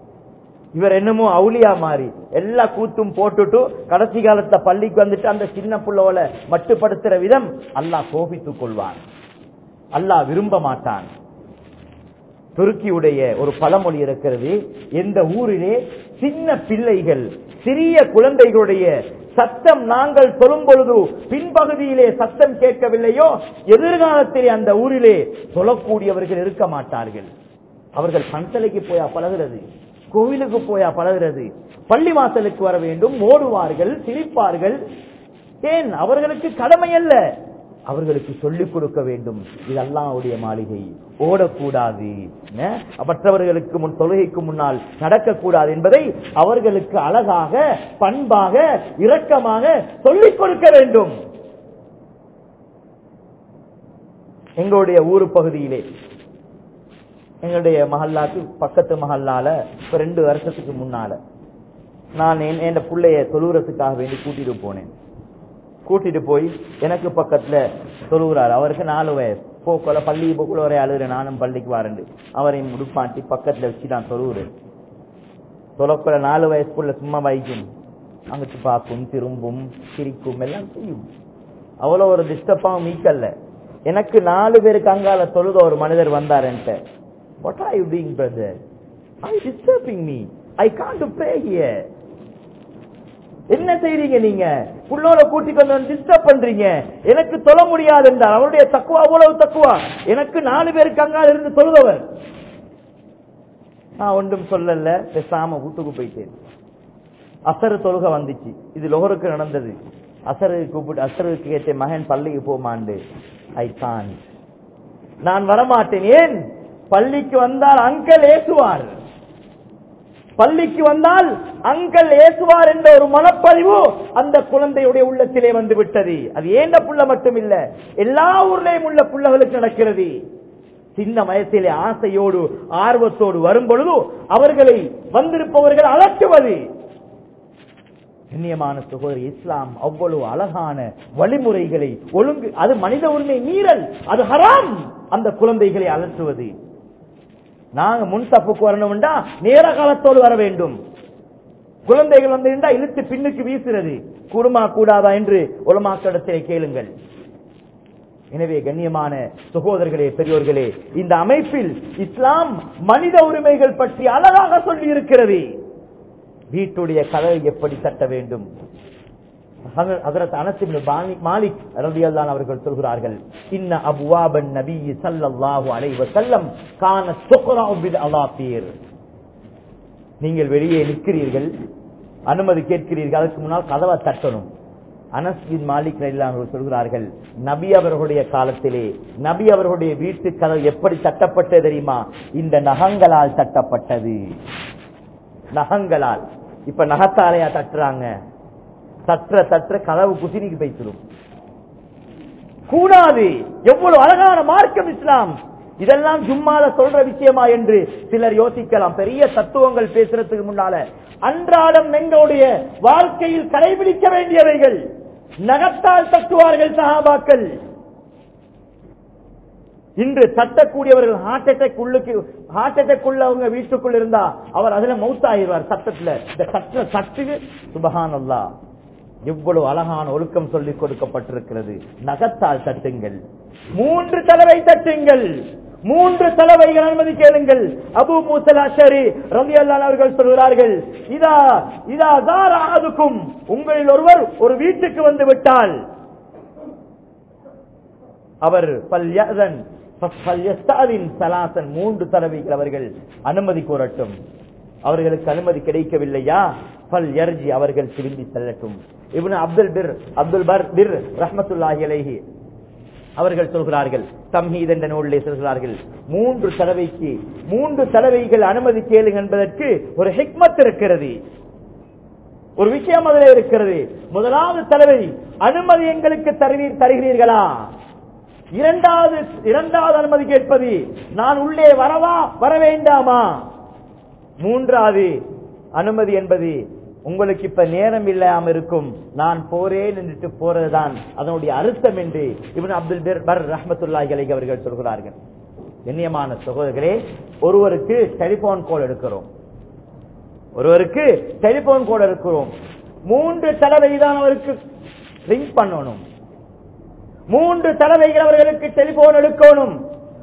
இவர் என்னமோ அவுளியா மாறி எல்லா கூத்தும் போட்டுட்டு கடைசி காலத்துல பள்ளிக்கு வந்துட்டு அந்த சின்ன புள்ளவளை மட்டுப்படுத்துற விதம் அல்லாஹ் கோபித்துக் கொள்வான் அல்லாஹ் விரும்ப மாட்டான் துருக்கியுடைய ஒரு பழமொழி இருக்கிறது எந்த ஊரிலே சின்ன பிள்ளைகள் சிறிய குழந்தைகளுடைய சத்தம் நாங்கள் தொழும் பொழுது பின்பகுதியிலே சத்தம் கேட்கவில்லையோ எதிர்காலத்திலே அந்த ஊரிலே தொழக்கூடியவர்கள் இருக்க மாட்டார்கள் அவர்கள் பன்சலைக்கு போயா பழகிறது கோவிலுக்கு போயா பழகிறது பள்ளி வாசலுக்கு வர வேண்டும் ஓடுவார்கள் சிரிப்பார்கள் ஏன் அவர்களுக்கு கடமை அல்ல அவர்களுக்கு சொல்லிக் கொடுக்க வேண்டும் இதெல்லாம் அவருடைய மாளிகை ஓடக்கூடாது என்ன? மற்றவர்களுக்கு முன் தொழுகைக்கு முன்னால் நடக்கக்கூடாது என்பதை அவர்களுக்கு அழகாக பண்பாக இரக்கமாக சொல்லிக் கொடுக்க வேண்டும் எங்களுடைய ஊர் பகுதியிலே எங்களுடைய மஹல்லாக்கு பக்கத்து மஹல்லால இப்ப ரெண்டு வருஷத்துக்கு முன்னால நான் என் என் பிள்ளைய தொழுகிறதுக்காக வேண்டி கூட்டிட்டு போனேன் கூட்டிட்டு போய் எனக்கு பக்கத்துல தொழுகிறார் அவருக்கு நாலு வயசு போக்கோல பள்ளி போக்குள்ள ஒரே அழுகுற நானும் பள்ளிக்கு வரேன் அவரையும் முடுப்பாட்டி பக்கத்துல வச்சு நான் தொழுகிறேன் தொலைக்குள்ள நாலு வயசுக்குள்ள சும்மா வைக்கும் அங்கிட்டு பார்க்கும் திரும்பும் சிரிக்கும் எல்லாம் செய்யும் அவ்வளவு ஒரு டிஸ்டர்பாவும் மீக்கல்ல எனக்கு நாலு பேருக்கு அங்கால தொழுத ஒரு மனிதர் வந்தார் என்கிட்ட what are you doing brother I disturbing me I can't pray here என்ன செய்றீங்க நீங்க புள்ளோட கூட்டிட்டு வந்து டிஸ்டர்ப் பண்றீங்க எனக்கு தொழ முடியாது என்றார் அவருடைய தக்குவா அவ்வளவு தக்குவா எனக்கு நாலு பேருக்கு அங்கால இருந்து தொழுதவர் நான் ஒன்றும் சொல்லல பேசாம வீட்டுக்கு போயிட்டேன் அசரு தொழுக வந்துச்சு இது லோகருக்கு நடந்தது அசரு கூப்பிட்டு அசருக்கு கேட்ட மகன் பள்ளிக்கு போமாண்டு ஐ கான் நான் வரமாட்டேன் ஏன் பள்ளிக்கு வந்தால் அங்கல் ஏசுவார் பள்ளிக்கு வந்தால் அங்கல் ஏசுவார் என்ற ஒரு மனப்பதிவு அந்த குழந்தையுடைய உள்ளத்திலே வந்து விட்டது அது ஏண்ட புள்ள மட்டும் இல்ல எல்லா ஊர்லயும் உள்ள புள்ளகளுக்கு நடக்கிறது சின்ன வயசிலே ஆசையோடு ஆர்வத்தோடு வரும் பொழுது அவர்களை வந்திருப்பவர்கள் அலட்டுவது கண்ணியமான சகோதரி இஸ்லாம் அவ்வளவு அழகான வழிமுறைகளை ஒழுங்கு அது மனித உரிமை மீறல் அது ஹராம் அந்த குழந்தைகளை அலற்றுவது நாங்க முன் தப்புக்கு வரணும்டா நேர காலத்தோடு வர வேண்டும் குழந்தைகள் வந்து இருந்தா இழுத்து பின்னுக்கு வீசுறது கூடுமா கூடாதா என்று உலமாக்கிடத்திலே கேளுங்கள் எனவே கண்ணியமான சகோதரர்களே பெரியோர்களே இந்த அமைப்பில் இஸ்லாம் மனித உரிமைகள் பற்றி அழகாக சொல்லி இருக்கிறது வீட்டுடைய கதவை எப்படி தட்ட வேண்டும் ஹஜரத் அனஸ் இப்னு பாலி- மாலிக் ரலியல்லாஹு அவர்கள் சொல்கிறார்கள் இன்ன அபுவாபன் நபி ஸல்லல்லாஹு அலைஹி வஸல்லம் கான துக்ரா பில் அலாபீர் நீங்கள் வெளியே நிற்கிறீர்கள் அனுமதி கேட்கிறீர்கள் அதுக்கு முன்னால் கதவை தட்டணும் அனஸ் பின் மாலிக் ரலியல்லாஹு அவர்கள் சொல்கிறார்கள் நபி அவர்களுடைய காலத்திலே நபி அவர்களுடைய வீட்டு கதவு எப்படி தட்டப்பட்டது தெரியுமா இந்த நகங்களால் தட்டப்பட்டது நகங்களால் இப்ப நகத்தாலையா தட்டுறாங்க தற்ற தற்ற கதவு குசினிக்கு போய்த்திரும் கூடாது எவ்வளவு அழகான மார்க்கம் இஸ்லாம் இதெல்லாம் ஜும்மால சொல்ற விஷயமா என்று சிலர் யோசிக்கலாம் பெரிய தத்துவங்கள் பேசுறதுக்கு முன்னால அன்றாடம் எங்களுடைய வாழ்க்கையில் கடைபிடிக்க வேண்டியவைகள் நகத்தால் தட்டுவார்கள் சஹாபாக்கள் இன்று தட்டக்கூடியவர்கள் ஹார்ட் அட்டாக் உள்ளுக்கு ஹார்ட் அட்டாக் உள்ளவங்க வீட்டுக்குள்ள இருந்தா அவர் அதுல மவுத்தாயிருவார் சட்டத்துல இந்த சட்ட சட்டுக்கு சுபஹான் அல்லா எவ்வளவு அழகான ஒழுக்கம் சொல்லிக் கொடுக்கப்பட்டிருக்கிறது நகத்தால் தட்டுங்கள் மூன்று தடவை தட்டுங்கள் மூன்று தடவைகள் அனுமதி கேளுங்கள் அபு மூசல் அஷரி ரவி அவர்கள் சொல்கிறார்கள் இதா இதா தாராதுக்கும் உங்களில் ஒருவர் ஒரு வீட்டுக்கு வந்து விட்டால் அவர் பல்யதன் பல்யஸ்தாவின் சலாசன் மூன்று தடவைகள் அவர்கள் அனுமதி கோரட்டும் அவர்களுக்கு அனுமதி கிடைக்கவில்லையா பல் யர்ஜி அவர்கள் திரும்பி செல்லட்டும் இவனு அப்துல் பிர் அப்துல் பர் பிர் ரஹமத்துல்லாஹி அலைஹி அவர்கள் சொல்கிறார்கள் தம்ஹீத் என்ற நூலிலே சொல்கிறார்கள் மூன்று தடவைக்கு மூன்று தடவைகள் அனுமதி கேளுங்க என்பதற்கு ஒரு ஹிக்மத் இருக்கிறது ஒரு விஷயம் அதில் இருக்கிறது முதலாவது தடவை அனுமதி எங்களுக்கு தருவீர் தருகிறீர்களா இரண்டாவது இரண்டாவது அனுமதி கேட்பது நான் உள்ளே வரவா வர வேண்டாமா மூன்றாவது அனுமதி என்பது உங்களுக்கு இப்ப நேரம் இல்லாம இருக்கும் நான் போறேன் என்று போறதுதான் அதனுடைய அர்த்தம் என்று இவன் அப்துல் பிர் பர் ரஹமத்துல்லாஹி அலைஹி அவர்கள் சொல்கிறார்கள் கண்ணியமான சகோதரர்களே ஒருவருக்கு டெலிபோன் கால் எடுக்கிறோம் ஒருவருக்கு டெலிபோன் கால் எடுக்கிறோம் மூன்று தடவை தான் அவருக்கு ரிங் பண்ணணும் மூன்று தடவைகள் அவர்களுக்கு டெலிபோன் எடுக்கணும்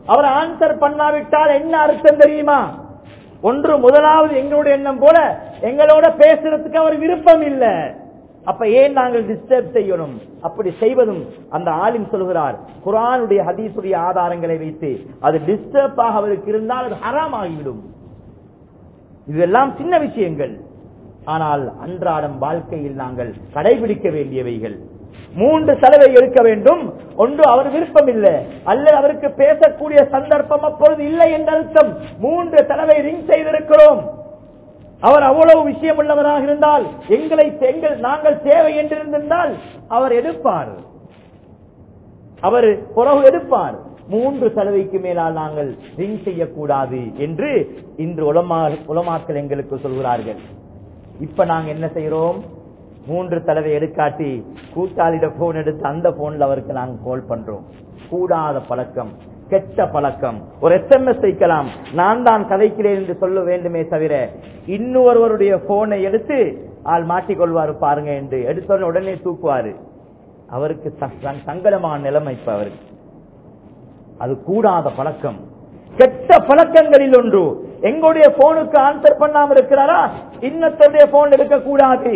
அவர் ஆன்சர் பண்ணாவிட்டால் என்ன அர்த்தம் தெரியுமா ஒன்று முதலாவது எங்களுடைய எண்ணம் போல எங்களோட பேசுறதுக்கு அவர் விருப்பம் இல்லை அப்ப ஏன் நாங்கள் டிஸ்டர்ப் செய்யணும் அப்படி செய்வதும் அந்த ஆலிம் சொல்கிறார் குரானுடைய ஹதீசுடைய ஆதாரங்களை வைத்து அது டிஸ்டர்ப் ஆக அவருக்கு இருந்தால் அது ஹராம் ஆகிவிடும் இதெல்லாம் சின்ன விஷயங்கள் ஆனால் அன்றாடம் வாழ்க்கையில் நாங்கள் கடைபிடிக்க வேண்டியவைகள் மூன்று செலவை எடுக்க வேண்டும் ஒன்று அவர் விருப்பம் இல்லை அல்லது அவருக்கு பேசக்கூடிய சந்தர்ப்பம் அப்பொழுது இல்லை என்ற அர்த்தம் மூன்று செலவை ரிங் செய்திருக்கிறோம் அவர் அவ்வளவு விஷயம் உள்ளவராக இருந்தால் எங்களை எங்கள் நாங்கள் தேவை என்றிருந்தால் அவர் எடுப்பார் அவர் புறவு எடுப்பார் மூன்று செலவைக்கு மேலால் நாங்கள் ரிங் செய்யக்கூடாது என்று இன்று உலமா உலமாக்கள் எங்களுக்கு சொல்கிறார்கள் இப்ப நாங்க என்ன செய்யறோம் மூன்று தடவை எடுக்காட்டி கூட்டாளிட போன் எடுத்து அந்த போன்ல அவருக்கு நாங்க கால் பண்றோம் கூடாத பழக்கம் கெட்ட பழக்கம் ஒரு எஸ்எம்எஸ் வைக்கலாம் நான் தான் கதைக்கிறேன் என்று சொல்ல வேண்டுமே தவிர இன்னொருவருடைய போனை எடுத்து ஆள் மாட்டிக்கொள்வாரு பாருங்க என்று எடுத்தோடனே உடனே தூக்குவாரு அவருக்கு ச- சங்கடமான நிலைமை இப்ப அவருக்கு அது கூடாத பழக்கம் கெட்ட பழக்கங்களில் ஒன்று எங்களுடைய போனுக்கு ஆன்சர் பண்ணாம இருக்கிறாரா இன்னத்தருடைய போன் எடுக்கக்கூடாது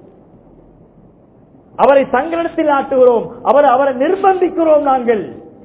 அவரை சங்கடத்தில் ஆட்டுகிறோம் அவர் அவரை நிர்பந்திக்கிறோம் நாங்கள்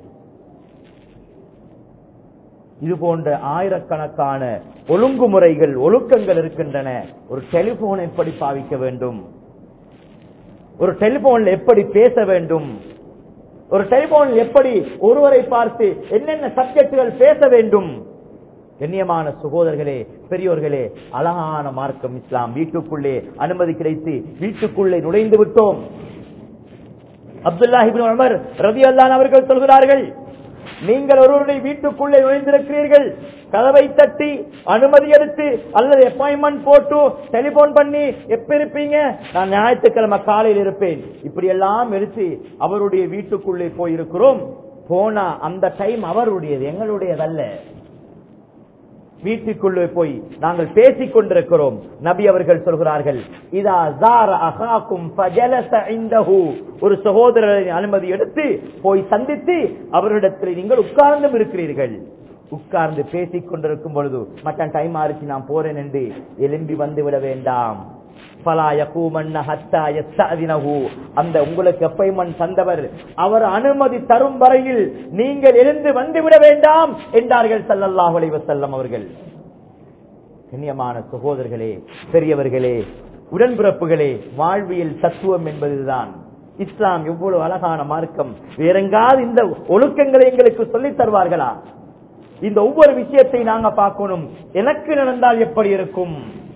இது போன்ற ஆயிரக்கணக்கான ஒழுங்குமுறைகள் ஒழுக்கங்கள் இருக்கின்றன ஒரு டெலிபோன் எப்படி பாவிக்க வேண்டும் ஒரு டெலிபோன்ல எப்படி பேச வேண்டும் ஒரு டெலிபோனில் எப்படி ஒருவரை பார்த்து என்னென்ன சப்ஜெக்டுகள் பேச வேண்டும் கண்ணியமான சகோதரர்களே பெரியோர்களே அழகான மார்க்கம் இஸ்லாம் வீட்டுக்குள்ளே அனுமதி கிடைத்து வீட்டுக்குள்ளே நுழைந்து விட்டோம் அப்துல்லாஹிபின் உமர் ரதி அல்லான் அவர்கள் சொல்கிறார்கள் நீங்கள் ஒருவருடைய வீட்டுக்குள்ளே நுழைந்திருக்கிறீர்கள் கதவை தட்டி அனுமதி எடுத்து அல்லது அப்பாயின்மெண்ட் போட்டு டெலிபோன் பண்ணி எப்ப இருப்பீங்க நான் ஞாயிற்றுக்கிழமை காலையில் இருப்பேன் இப்படி எல்லாம் எடுத்து அவருடைய வீட்டுக்குள்ளே போயிருக்கிறோம் போனா அந்த டைம் அவருடையது எங்களுடையதல்ல வீட்டுக்குள்ளே போய் நாங்கள் பேசிக் கொண்டிருக்கிறோம் நபி அவர்கள் சொல்கிறார்கள் இதா ஜார அகாக்கும் ஃபஜலஸ இந்தஹு ஒரு சகோதரரின் அனுமதி எடுத்து போய் சந்தித்து அவரிடத்தில் நீங்கள் உட்கார்ந்தும் இருக்கிறீர்கள் உட்கார்ந்து பேசிக் கொண்டிருக்கும் பொழுது மட்டன் டைம் ஆறிச்சு நான் போறேன் என்று எலும்பி வந்து விட வேண்டாம் ஃபலா யகூமன்ன ஹத்தா யஸ்தஅதினஹு. அந்த உங்களுக்கு அப்பாயின்மெண்ட் தந்தவர் அவர் அனுமதி தரும் வரையில் நீங்கள் எழுந்து வந்துவிட வேண்டாம் என்றார்கள் ஸல்லல்லாஹு அலைஹி வஸல்லம் அவர்கள் கண்ணியமான சகோதரர்களே பெரியவர்களே உடன்பிறப்புகளே வாழ்வியல் தத்துவம் என்பதுதான் இஸ்லாம் எவ்வளவு அழகான மார்க்கம் வேறெங்காவது இந்த ஒழுக்கங்களை எங்களுக்கு சொல்லித் தருவார்களா இந்த ஒவ்வொரு விஷயத்தை நாங்க பார்க்கணும் எனக்கு நடந்தால் எப்படி இருக்கும்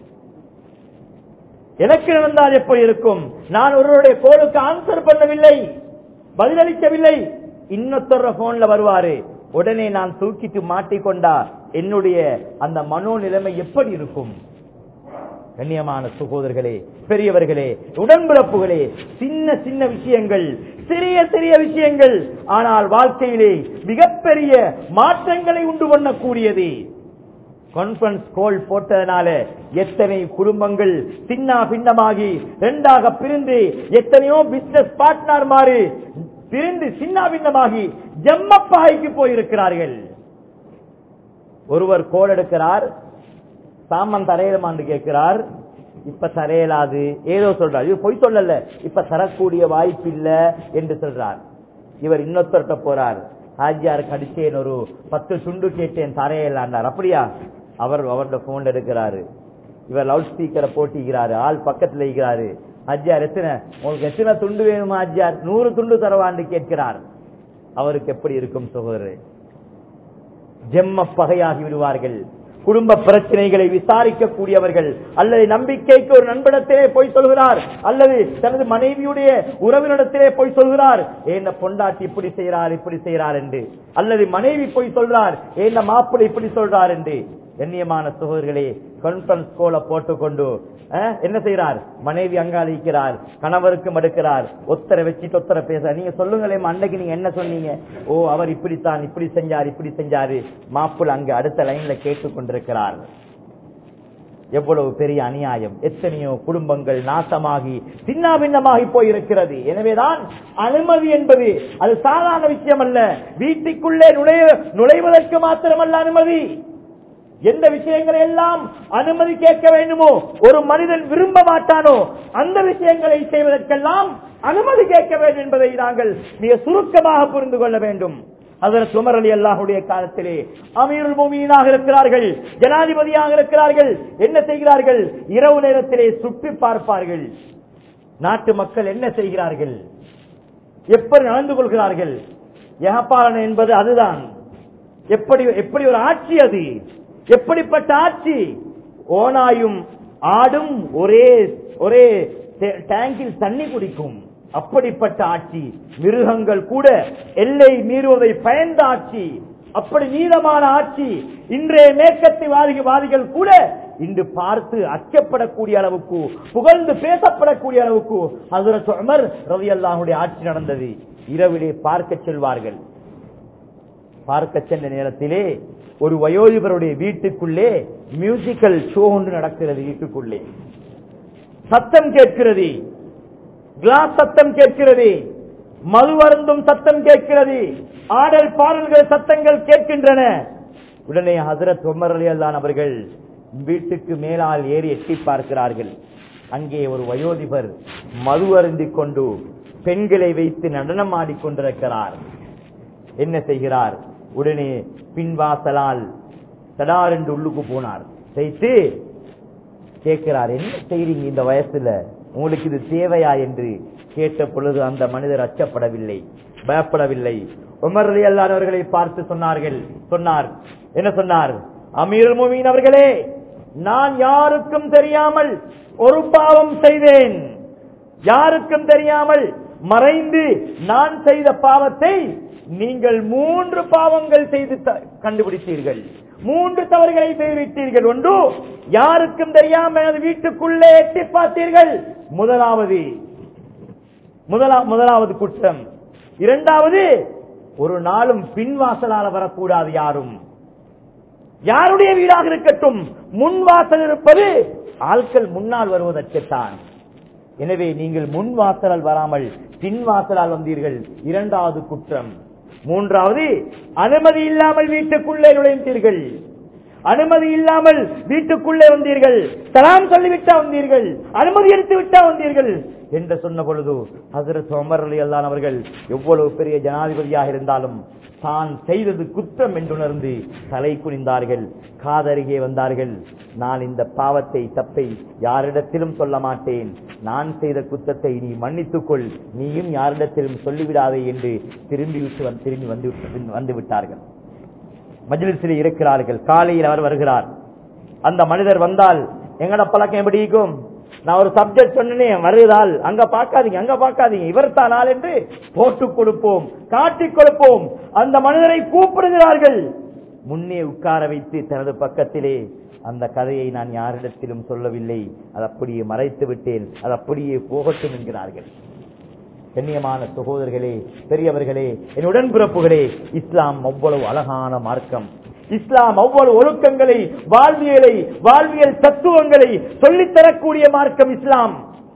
எனக்கு நடந்தால் எப்படி இருக்கும் நான் ஒருவருடைய கோலுக்கு ஆன்சர் பண்ணவில்லை பதிலளிக்கவில்லை இன்னொருத்தர போன்ல வருவாரு உடனே நான் தூக்கிட்டு மாட்டிக்கொண்டா என்னுடைய அந்த மனோ நிலைமை எப்படி இருக்கும் கண்ணியமான சகோதரர்களே பெரியவர்களே உடன்பிறப்புகளே சின்ன சின்ன விஷயங்கள் சிறிய சிறிய விஷயங்கள் ஆனால் வாழ்க்கையிலே மிகப்பெரிய மாற்றங்களை உண்டு பண்ணக்கூடியது கான்பரன்ஸ் கோல் போட்டதனால எத்தனை குடும்பங்கள் சின்ன பின்னமாகி இரண்டாக பிரிந்து எத்தனையோ பிசினஸ் பார்ட்னர் மாறி பிரிந்து சின்ன பின்னமாகி ஜம்மப்பாய்க்கு போயிருக்கிறார்கள் ஒருவர் கோல் எடுக்கிறார் சாமான் தரையிலமான்னு கேட்கிறார் இப்ப தரையலாது ஏதோ சொல்றார் இது பொய் சொல்லல இப்ப தரக்கூடிய வாய்ப்பு இல்ல என்று சொல்றார் இவர் இன்னொருத்தர்கிட்ட போறார் ஹாஜியார் கடிச்சேன் ஒரு பத்து துண்டு கேட்டேன் தரையலாண்டார் அப்படியா அவர் அவரோட போன் எடுக்கிறாரு இவர் லவுட் ஸ்பீக்கரை போட்டிக்கிறாரு ஆள் பக்கத்துல இருக்கிறாரு ஹஜ்ஜார் எத்தனை உங்களுக்கு எத்தனை துண்டு வேணுமா ஹஜ்ஜார் நூறு துண்டு தரவான்னு கேட்கிறார் அவருக்கு எப்படி இருக்கும் சகோதரர் ஜெம்ம பகையாகி விடுவார்கள் குடும்ப பிரச்சனைகளை விசாரிக்கக்கூடியவர்கள் அல்லது நம்பிக்கைக்கு ஒரு நண்பனிடத்திலே போய் சொல்கிறார் அல்லது தனது மனைவியுடைய உறவினிடத்திலே போய் சொல்கிறார் ஏன பொண்டாட்டி இப்படி செய்கிறார் இப்படி செய்கிறார் என்று அல்லது மனைவி போய் சொல்றார் ஏன மாப்பிள்ளை இப்படி சொல்றார் என்று கண்ணியமான சகோதரர்களே கான்பரன்ஸ் கோல போட்டுக்கொண்டு அஹ், என்ன செய்யறார் மனைவி அங்காளிக்கிறார் கணவருக்கு மடுக்கிறார் ஒத்தரை வச்சுட்டு ஒத்தரை பேச நீங்க சொல்லுங்களேன் அன்னைக்கு நீங்க என்ன சொன்னீங்க ஓ அவர் இப்படித்தான் இப்படி செஞ்சார் இப்படி செஞ்சாரு மாப்பிள்ள அங்க அடுத்த லைன்ல கேட்டுக் கொண்டிருக்கிறார் எவ்வளவு பெரிய அநியாயம் எத்தனையோ குடும்பங்கள் நாசமாகி சின்னாபின்னமாகி போயிருக்கிறது எனவேதான் அனுமதி என்பது அது சாதாரண விஷயம் அல்ல வீட்டுக்குள்ளே நுழைய நுழைவதற்கு மாத்திரமல்ல அனுமதி எந்த விஷயங்களை எல்லாம் அனுமதி கேட்க வேண்டுமோ ஒரு மனிதன் விரும்ப மாட்டானோ அந்த விஷயங்களை செய்வதற்கெல்லாம் அனுமதி கேட்க வேண்டும் என்பதை நாங்கள் மிக சுருக்கமாக புரிந்து கொள்ள வேண்டும் அதற்கு உமர் அலி அல்லாஹுடைய காலத்திலே அமீருல் மூமியனாக இருக்கிறார்கள் ஜனாதிபதியாக இருக்கிறார்கள் என்ன செய்கிறார்கள் இரவு நேரத்திலே சுற்றி பார்ப்பார்கள் நாட்டு மக்கள் என்ன செய்கிறார்கள் எப்படி நடந்து கொள்கிறார்கள் எகப்பாலனை என்பது அதுதான் எப்படி எப்படி ஒரு ஆட்சி அது எப்படிப்பட்ட ஆட்சி ஓனாயும் ஆடும் ஒரே ஒரே டே- டேங்கில் தண்ணி குடிக்கும் அப்படிப்பட்ட ஆட்சி மிருகங்கள் கூட எல்லை மீறுவதை பயந்த ஆட்சி அப்படி நீளமான ஆட்சி இன்றைய மேற்கத்தை வாதி வாதிகள் கூட இன்று பார்த்து அச்சப்படக்கூடிய அளவுக்கு புகழ்ந்து பேசப்படக்கூடிய அளவுக்கு ஹசரத் உமர் ரவி அல்லாஹுடைய ஆட்சி நடந்தது இரவிலே பார்க்க செல்வார்கள் பார்க்க சென்ற நேரத்திலே ஒரு வயோதிபருடைய வீட்டுக்குள்ளே மியூசிக்கல் ஷோ ஒன்று நடக்கிறது வீட்டுக்குள்ளே சத்தம் கேட்கிறது கிளாஸ் சத்தம் கேட்கிறது மது அருந்தும் சத்தம் கேட்கிறது ஆடல் பாடல்கள் சத்தங்கள் கேட்கின்றன உடனே ஹசரத் உமர் அலி அல்லான் அவர்கள் வீட்டுக்கு மேலால் ஏறி எட்டி பார்க்கிறார்கள் அங்கே ஒரு வயோதிபர் மது அருந்திக் கொண்டு பெண்களை வைத்து நடனம் ஆடிக்கொண்டிருக்கிறார் என்ன செய்கிறார் உடனே பின்வாசலால் தடார் என்று உள்ளுக்கு போனார் செய்து கேட்கிறார் என்ன செய்றீங்க இந்த வயசுல உங்களுக்கு இது தேவையா என்று கேட்ட பொழுது அந்த மனிதர் அச்சப்படவில்லை பயப்படவில்லை உமர் அலி அல்லான் அவர்களை பார்த்து சொன்னார்கள் சொன்னார் என்ன சொன்னார் அமீர் முமீன் அவர்களே நான் யாருக்கும் தெரியாமல் ஒரு பாவம் செய்தேன் யாருக்கும் தெரியாமல் மறைந்து நான் செய்த பாவத்தை நீங்கள் மூன்று பாவங்கள் செய்து த- கண்டுபிடித்தீர்கள் மூன்று தவறுகளை செய்துவிட்டீர்கள் ஒன்று யாருக்கும் தெரியாமல் எனது வீட்டுக்குள்ளே எட்டி பார்த்தீர்கள் முதலாவது முதலா முதலாவது குற்றம் இரண்டாவது ஒரு நாளும் பின்வாசலால வரக்கூடாது யாரும் யாருடைய வீடாக இருக்கட்டும் முன் வாசல் இருப்பது ஆட்கள் முன்னால் வருவதற்குத்தான் எனவே நீங்கள் முன் வாசலால் வராமல் பின் வாசலால் வந்தீர்கள் இரண்டாவது குற்றம் மூன்றாவது அனுமதி இல்லாமல் வீட்டுக்குள்ளே நுழைந்தீர்கள் அனுமதி இல்லாமல் வீட்டுக்குள்ளே வந்தீர்கள் சலாம் சொல்லிவிட்டா வந்தீர்கள் அனுமதி எடுத்து விட்டா வந்தீர்கள் என்று சொன்ன பொழுது ஹசரத் உமர் அலி அல்லான் அவர்கள் எவ்வளவு பெரிய ஜனாதிபதியாக இருந்தாலும் தான் செய்தது குற்றம் என்றுணர்ந்து தலை குனிந்தார்கள் காதருகே வந்தார்கள் நான் இந்த பாவத்தை தப்பை யாரிடத்திலும் சொல்ல மாட்டேன் நான் செய்த குற்றத்தை நீ மன்னித்துக்கொள் நீயும் யாரிடத்திலும் சொல்லிவிடாதே என்று திரும்பி விட்டு வந்து- திரும்பி வந்து விட்டு- வந்து விட்டார்கள் மஜ்லிஸில் இருக்கிறார்கள் காலையில் அவர் வருகிறார் அந்த மனிதர் வந்தால் எங்கட பழக்கம் எப்படி இருக்கும் நான் ஒரு சப்ஜெக்ட் சொன்னேன் வருகிறாள் அங்க பார்க்காதீங்க அங்க பார்க்காதீங்க இவர் தான் ஆள் என்று போட்டுக் கொடுப்போம் காட்டிக் கொடுப்போம் அந்த மனிதரை கூப்பிடுகிறார்கள் முன்னே உட்கார வைத்து தனது பக்கத்திலே அந்த கதையை நான் யாரிடத்திலும் சொல்லவில்லை அது அப்படியே மறைத்து விட்டேன் அது அப்படியே போகட்டும் என்கிறார்கள் கண்ணியமான சகோதரர்களே பெரியவர்களே என் உடன்பிறப்புகளே இஸ்லாம் அவ்வளவு அழகான மார்க்கம் இஸ்லாம் அவ்வளவு ஒழுக்கங்களை வாழ்வியலை வாழ்வியல் தத்துவங்களை சொல்லித் தரக்கூடிய மார்க்கம் இஸ்லாம்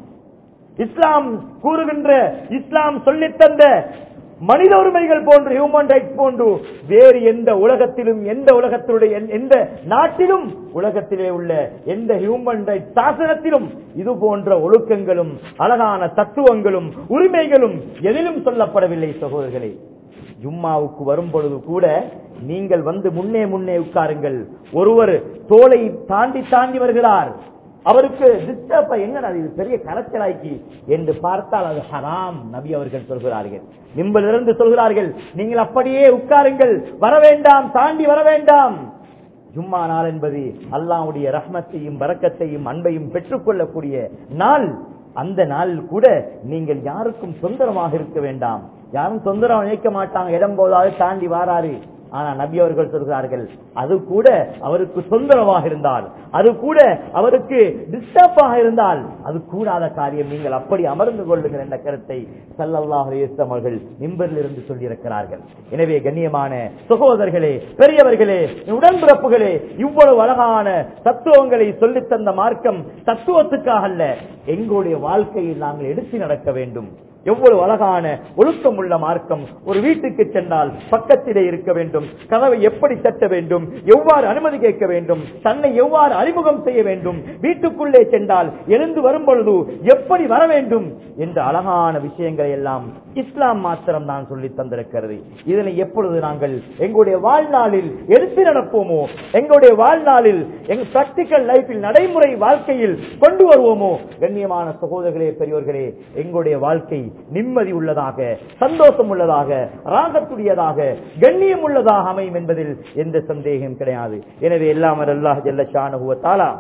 இஸ்லாம் கூறுகின்ற இஸ்லாம் சொல்லித் தந்த மனித உரிமைகள் போன்று ஹியூமன் ரைட்ஸ் போன்று வேறு எந்த உலகத்திலும் எந்த உலகத்தினுடைய எந்த- எந்த நாட்டிலும் உலகத்திலே உள்ள எந்த ஹியூமன் ரைட்ஸ் சாசனத்திலும் இது போன்ற ஒழுக்கங்களும் அழகான தத்துவங்களும் உரிமைகளும் எதிலும் சொல்லப்படவில்லை சகோதரர்களே ஜும்மாவுக்கு வரும் பொழுது கூட நீங்கள் வந்து முன்னே முன்னே உட்காருங்கள் ஒருவர் தோலை தாண்டி தாண்டி வருகிறார் அவருக்கு டிஸ்டர்ப் என்னடா இது பெரிய கரைச்சலாக்கி என்று பார்த்தால் அது ஹராம் நபி அவர்கள் சொல்கிறார்கள் நிம்பலிருந்து சொல்கிறார்கள் நீங்கள் அப்படியே உட்காருங்கள் வர வேண்டாம் தாண்டி வர வேண்டாம் ஜும்மா நாள் என்பது அல்லாஹ்வுடைய ரஹ்மத்தையும் பரக்கத்தையும் அன்பையும் பெற்றுக்கொள்ளக்கூடிய நாள் அந்த நாள் கூட நீங்கள் யாருக்கும் சொந்தரமாக இருக்க வேண்டாம் யாரும் சொந்தரம் நினைக்க மாட்டாங்க இடம் போதாவது தாண்டி வாராரு ஆனா நபி அவர்கள் சொல்கிறார்கள் அது கூட அவருக்கு தொந்தரவாக இருந்தால் அது கூட அவருக்கு டிஸ்டர்பாக இருந்தால் அது கூடாத காரியம் நீங்கள் அப்படி அமர்ந்து கொள்ளுங்கள் என்ற கருத்தை சல்லல்லாஹு அலைஹி வஸல்லம் அவர்கள் மிம்பரில் இருந்து சொல்லியிருக்கிறார்கள் எனவே கண்ணியமான சகோதரர்களே பெரியவர்களே உடன்பிறப்புகளே இவ்வளவு அழகான தத்துவங்களை சொல்லித் தந்த மார்க்கம் தத்துவத்துக்காக அல்ல எங்களுடைய வாழ்க்கையில் நாங்கள் எடுத்து நடக்க வேண்டும் எவ்வளவு அழகான ஒழுக்கம் உள்ள மார்க்கம் ஒரு வீட்டுக்கு சென்றால் பக்கத்திலே இருக்க வேண்டும் கதவை எப்படி தட்ட வேண்டும் எவ்வாறு அனுமதி கேட்க வேண்டும் தன்னை எவ்வாறு அறிமுகம் செய்ய வேண்டும் வீட்டுக்குள்ளே சென்றால் எழுந்து வரும் பொழுது எப்படி வர வேண்டும் என்ற அழகான விஷயங்களை எல்லாம் இஸ்லாம் மாத்திரம் தான் சொல்லி தந்திருக்கிறது இதனை எப்பொழுது நாங்கள் எங்களுடைய வாழ்நாளில் எடுத்து நடப்போமோ எங்களுடைய வாழ்நாளில் எங்க பிராக்டிக்கல் லைஃபில் நடைமுறை வாழ்க்கையில் கொண்டு வருவோமோ கண்ணியமான சகோதரர்களே பெரியோர்களே எங்களுடைய வாழ்க்கை நிம்மதி உள்ளதாக சந்தோஷம் உள்ளதாக ராகத்துடையதாக கண்ணியம் உள்ளதாக அமையும் என்பதில் எந்த சந்தேகம் கிடையாது எனவே எல்லாம் அல்லாஹ் ஜல்ல ஷானுவத்தாலா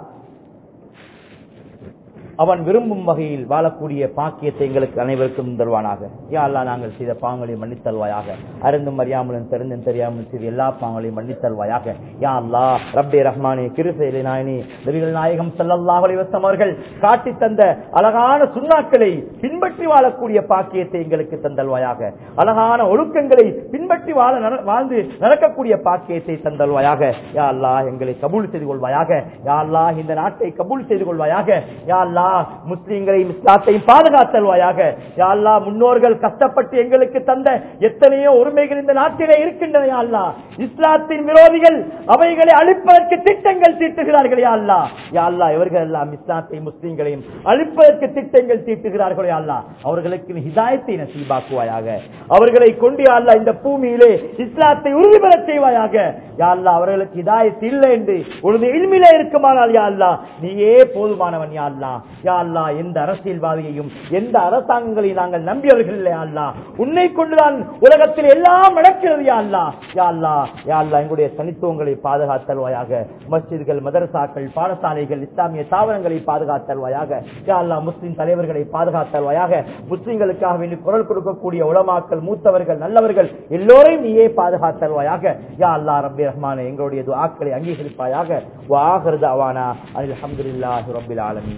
அவன் விரும்பும் வகையில் வாழக்கூடிய பாக்கியத்தை எங்களுக்கு அனைவருக்கும் தருவானாக யா அல்லா நாங்கள் செய்த பாவங்களையும் மன்னித்தல்வாயாக அறிந்தும் அறியாமலும் தெரிந்தும் தெரியாமலும் செய்த எல்லா பாவங்களையும் மன்னித்தல்வாயாக யா அல்லா ரப்பே ரஹ்மானே கிருசையிலே நாயனி நபிகள் நாயகம் ஸல்லல்லாஹு அலைஹி வஸல்லம் அவர்கள் காட்டி தந்த அழகான சுண்ணாக்களை பின்பற்றி வாழக்கூடிய பாக்கியத்தை எங்களுக்கு தந்தல்வாயாக அழகான ஒழுக்கங்களை பின்பற்றி வாழ நட- வாழ்ந்து நடக்கக்கூடிய பாக்கியத்தை தந்தல்வாயாக யா அல்லா எங்களை கபூல் செய்து கொள்வாயாக யா அல்லா இந்த நாட்டை கபூல் செய்து கொள்வாயாக யா அல்லா முஸ்லிம்களையும் இஸ்லாத்தையும் பாதுகாத்தல்வாயாக யா அல்லா முன்னோர்கள் கஷ்டப்பட்டு எங்களுக்கு தந்த எத்தனையோ உரிமைகள் இந்த நாட்டிலே இருக்கின்றன யா அல்லா இஸ்லாத்தின் விரோதிகள் அவைகளை அழிப்பதற்கு திட்டங்கள் தீட்டுகிறார்கள் யா அல்லா யா அல்லா இவர்கள் எல்லாம் இஸ்லாத்தை முஸ்லிம்களையும் அழிப்பதற்கு திட்டங்கள் தீட்டுகிறார்கள் யா அல்லா அவர்களுக்கு நீ ஹிதாயத்தை நசீபாக்குவாயாக அவர்களை கொண்டு யா அல்லா இந்த பூமியிலே இஸ்லாத்தை உறுதி பெறச் செய்வாயாக யா அல்லா அவர்களுக்கு ஹிதாயத் இல்லை என்று உனது இல்மிலே இருக்குமானால் யா அல்லா நீயே போதுமானவன் யா அல்லா யா அல்லா எந்த அரசியல்வாதியையும் எந்த அரசாங்கங்களையும் நாங்கள் நம்பியவர்கள் இல்லை யா அல்லா உன்னை கொண்டுதான் உலகத்தில் எல்லாம் நடக்கிறது யா அல்லா யா அல்லா யா அல்லா எங்களுடைய தனித்துவங்களை பாதுகாத்தல்வாயாக மஸ்ஜித்கள் மதரசாக்கள் பாடசாலைகள் இஸ்லாமிய தாவரங்களை பாதுகாத்தல்வாயாக யா அல்லா முஸ்லிம் தலைவர்களை பாதுகாத்தல்வாயாக முஸ்லிம்களுக்காக வேண்டி குரல் கொடுக்கக்கூடிய உலமாக்கள் மூத்தவர்கள் நல்லவர்கள் எல்லோரையும் நீயே பாதுகாத்தல்வாயாக யா அல்லா ரப்பி ரஹ்மானே எங்களுடைய துஆக்களை அங்கீகரிப்பாயாக வாஹிரு தஅவானா அல்ஹம்துலில்லாஹி ரப்பில் ஆலமீன்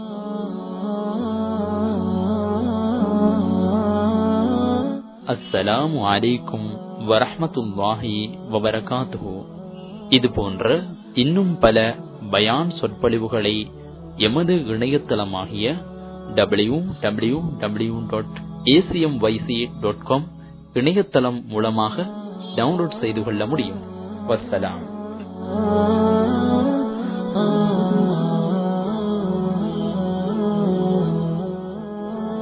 அஸ்ஸலாமு அலைக்கும் வரஹ்மத்துல்லாஹி வபரகாத்துஹு இது போன்ற இன்னும் பல பயான் சொற்பொழிவுகளை எமது இணையதளமாகிய W W W dot ACM YC dot com இணையதளம் மூலமாக டவுன்லோட் செய்து கொள்ள முடியும் வஸ்ஸலாம்